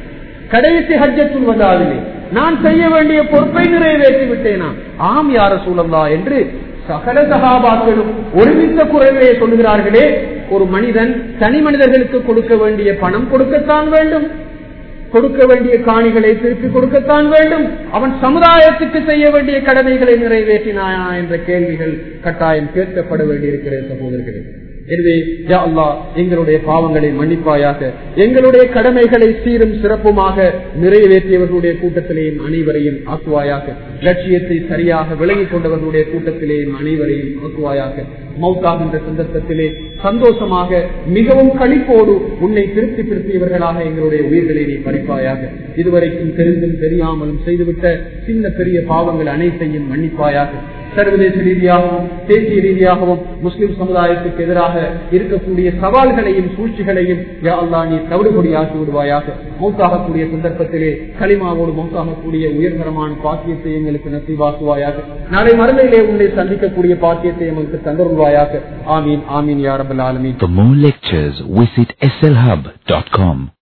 கடைசி ஹஜ்ஜத்துல் வதாவிலே நான் செய்ய வேண்டிய பொறுப்பை நிறைவேற்றி விட்டேனா ஆம் யார சூழல்லா என்று சகல சகாபாக்களும் ஒருமித்த குறைவே சொல்லுகிறார்களே ஒரு மனிதன் தனி மனிதர்களுக்கு கொடுக்க வேண்டிய பணம் கொடுக்கத்தான் வேண்டும் கொடுக்க வேண்டிய காணிகளை திருப்பி கொடுக்கத்தான் வேண்டும் அவன் சமுதாயத்துக்கு செய்ய வேண்டிய கடமைகளை நிறைவேற்றினாயா என்ற கேள்விகள் கட்டாயம் கேட்கப்பட வேண்டியிருக்கிறது சகோதரர்களே எனவே யா அல்லா எங்களுடைய பாவங்களை மன்னிப்பாயாக எங்களுடைய கடமைகளை சீரும் சிறப்புமாக நிறைவேற்றியவர்களுடைய கூட்டத்திலேயும் அனைவரையும் ஆக்குவாயாக லட்சியத்தை சரியாக விளங்கிக் கொண்டவர்களுடைய கூட்டத்திலேயும் அனைவரையும் ஆக்குவாயாக மௌத்தாகின்ற சந்தர்ப்பத்திலே சந்தோஷமாக மிகவும் கழிப்போடு உன்னை திருப்தி திருத்தியவர்களாக எங்களுடைய உயிர்களை நீ பறிப்பாயாக இதுவரைக்கும் தெரிந்தும் தெரியாமலும் செய்துவிட்ட சின்ன பெரிய பாவங்கள் அனைத்தையும் மன்னிப்பாயாக சர்வதேச ரீதியாகவும் தேசிய ரீதியாகவும் முஸ்லிம் சமுதாயத்துக்கு எதிராக இருக்கக்கூடிய சவால்களையும் சூழ்ச்சிகளையும் யா அல்லா நீ தவிடுபடியாக்கி விடுவாயாக மௌத்தாகக்கூடிய சந்தர்ப்பத்திலே களிமாவோடு மௌத்தாகக்கூடிய உயர்தரமான பாக்கியத்தை எங்களுக்கு நசிவாக்குவாயாக நாளை மறுமையிலே உன்னை சந்திக்கக்கூடிய பாக்கியத்தை எங்களுக்கு தந்தருள்வாயாக ஆமீன் ஆமீன் யாரபல் ஆலமீன் For more lectures, visit slhub.com.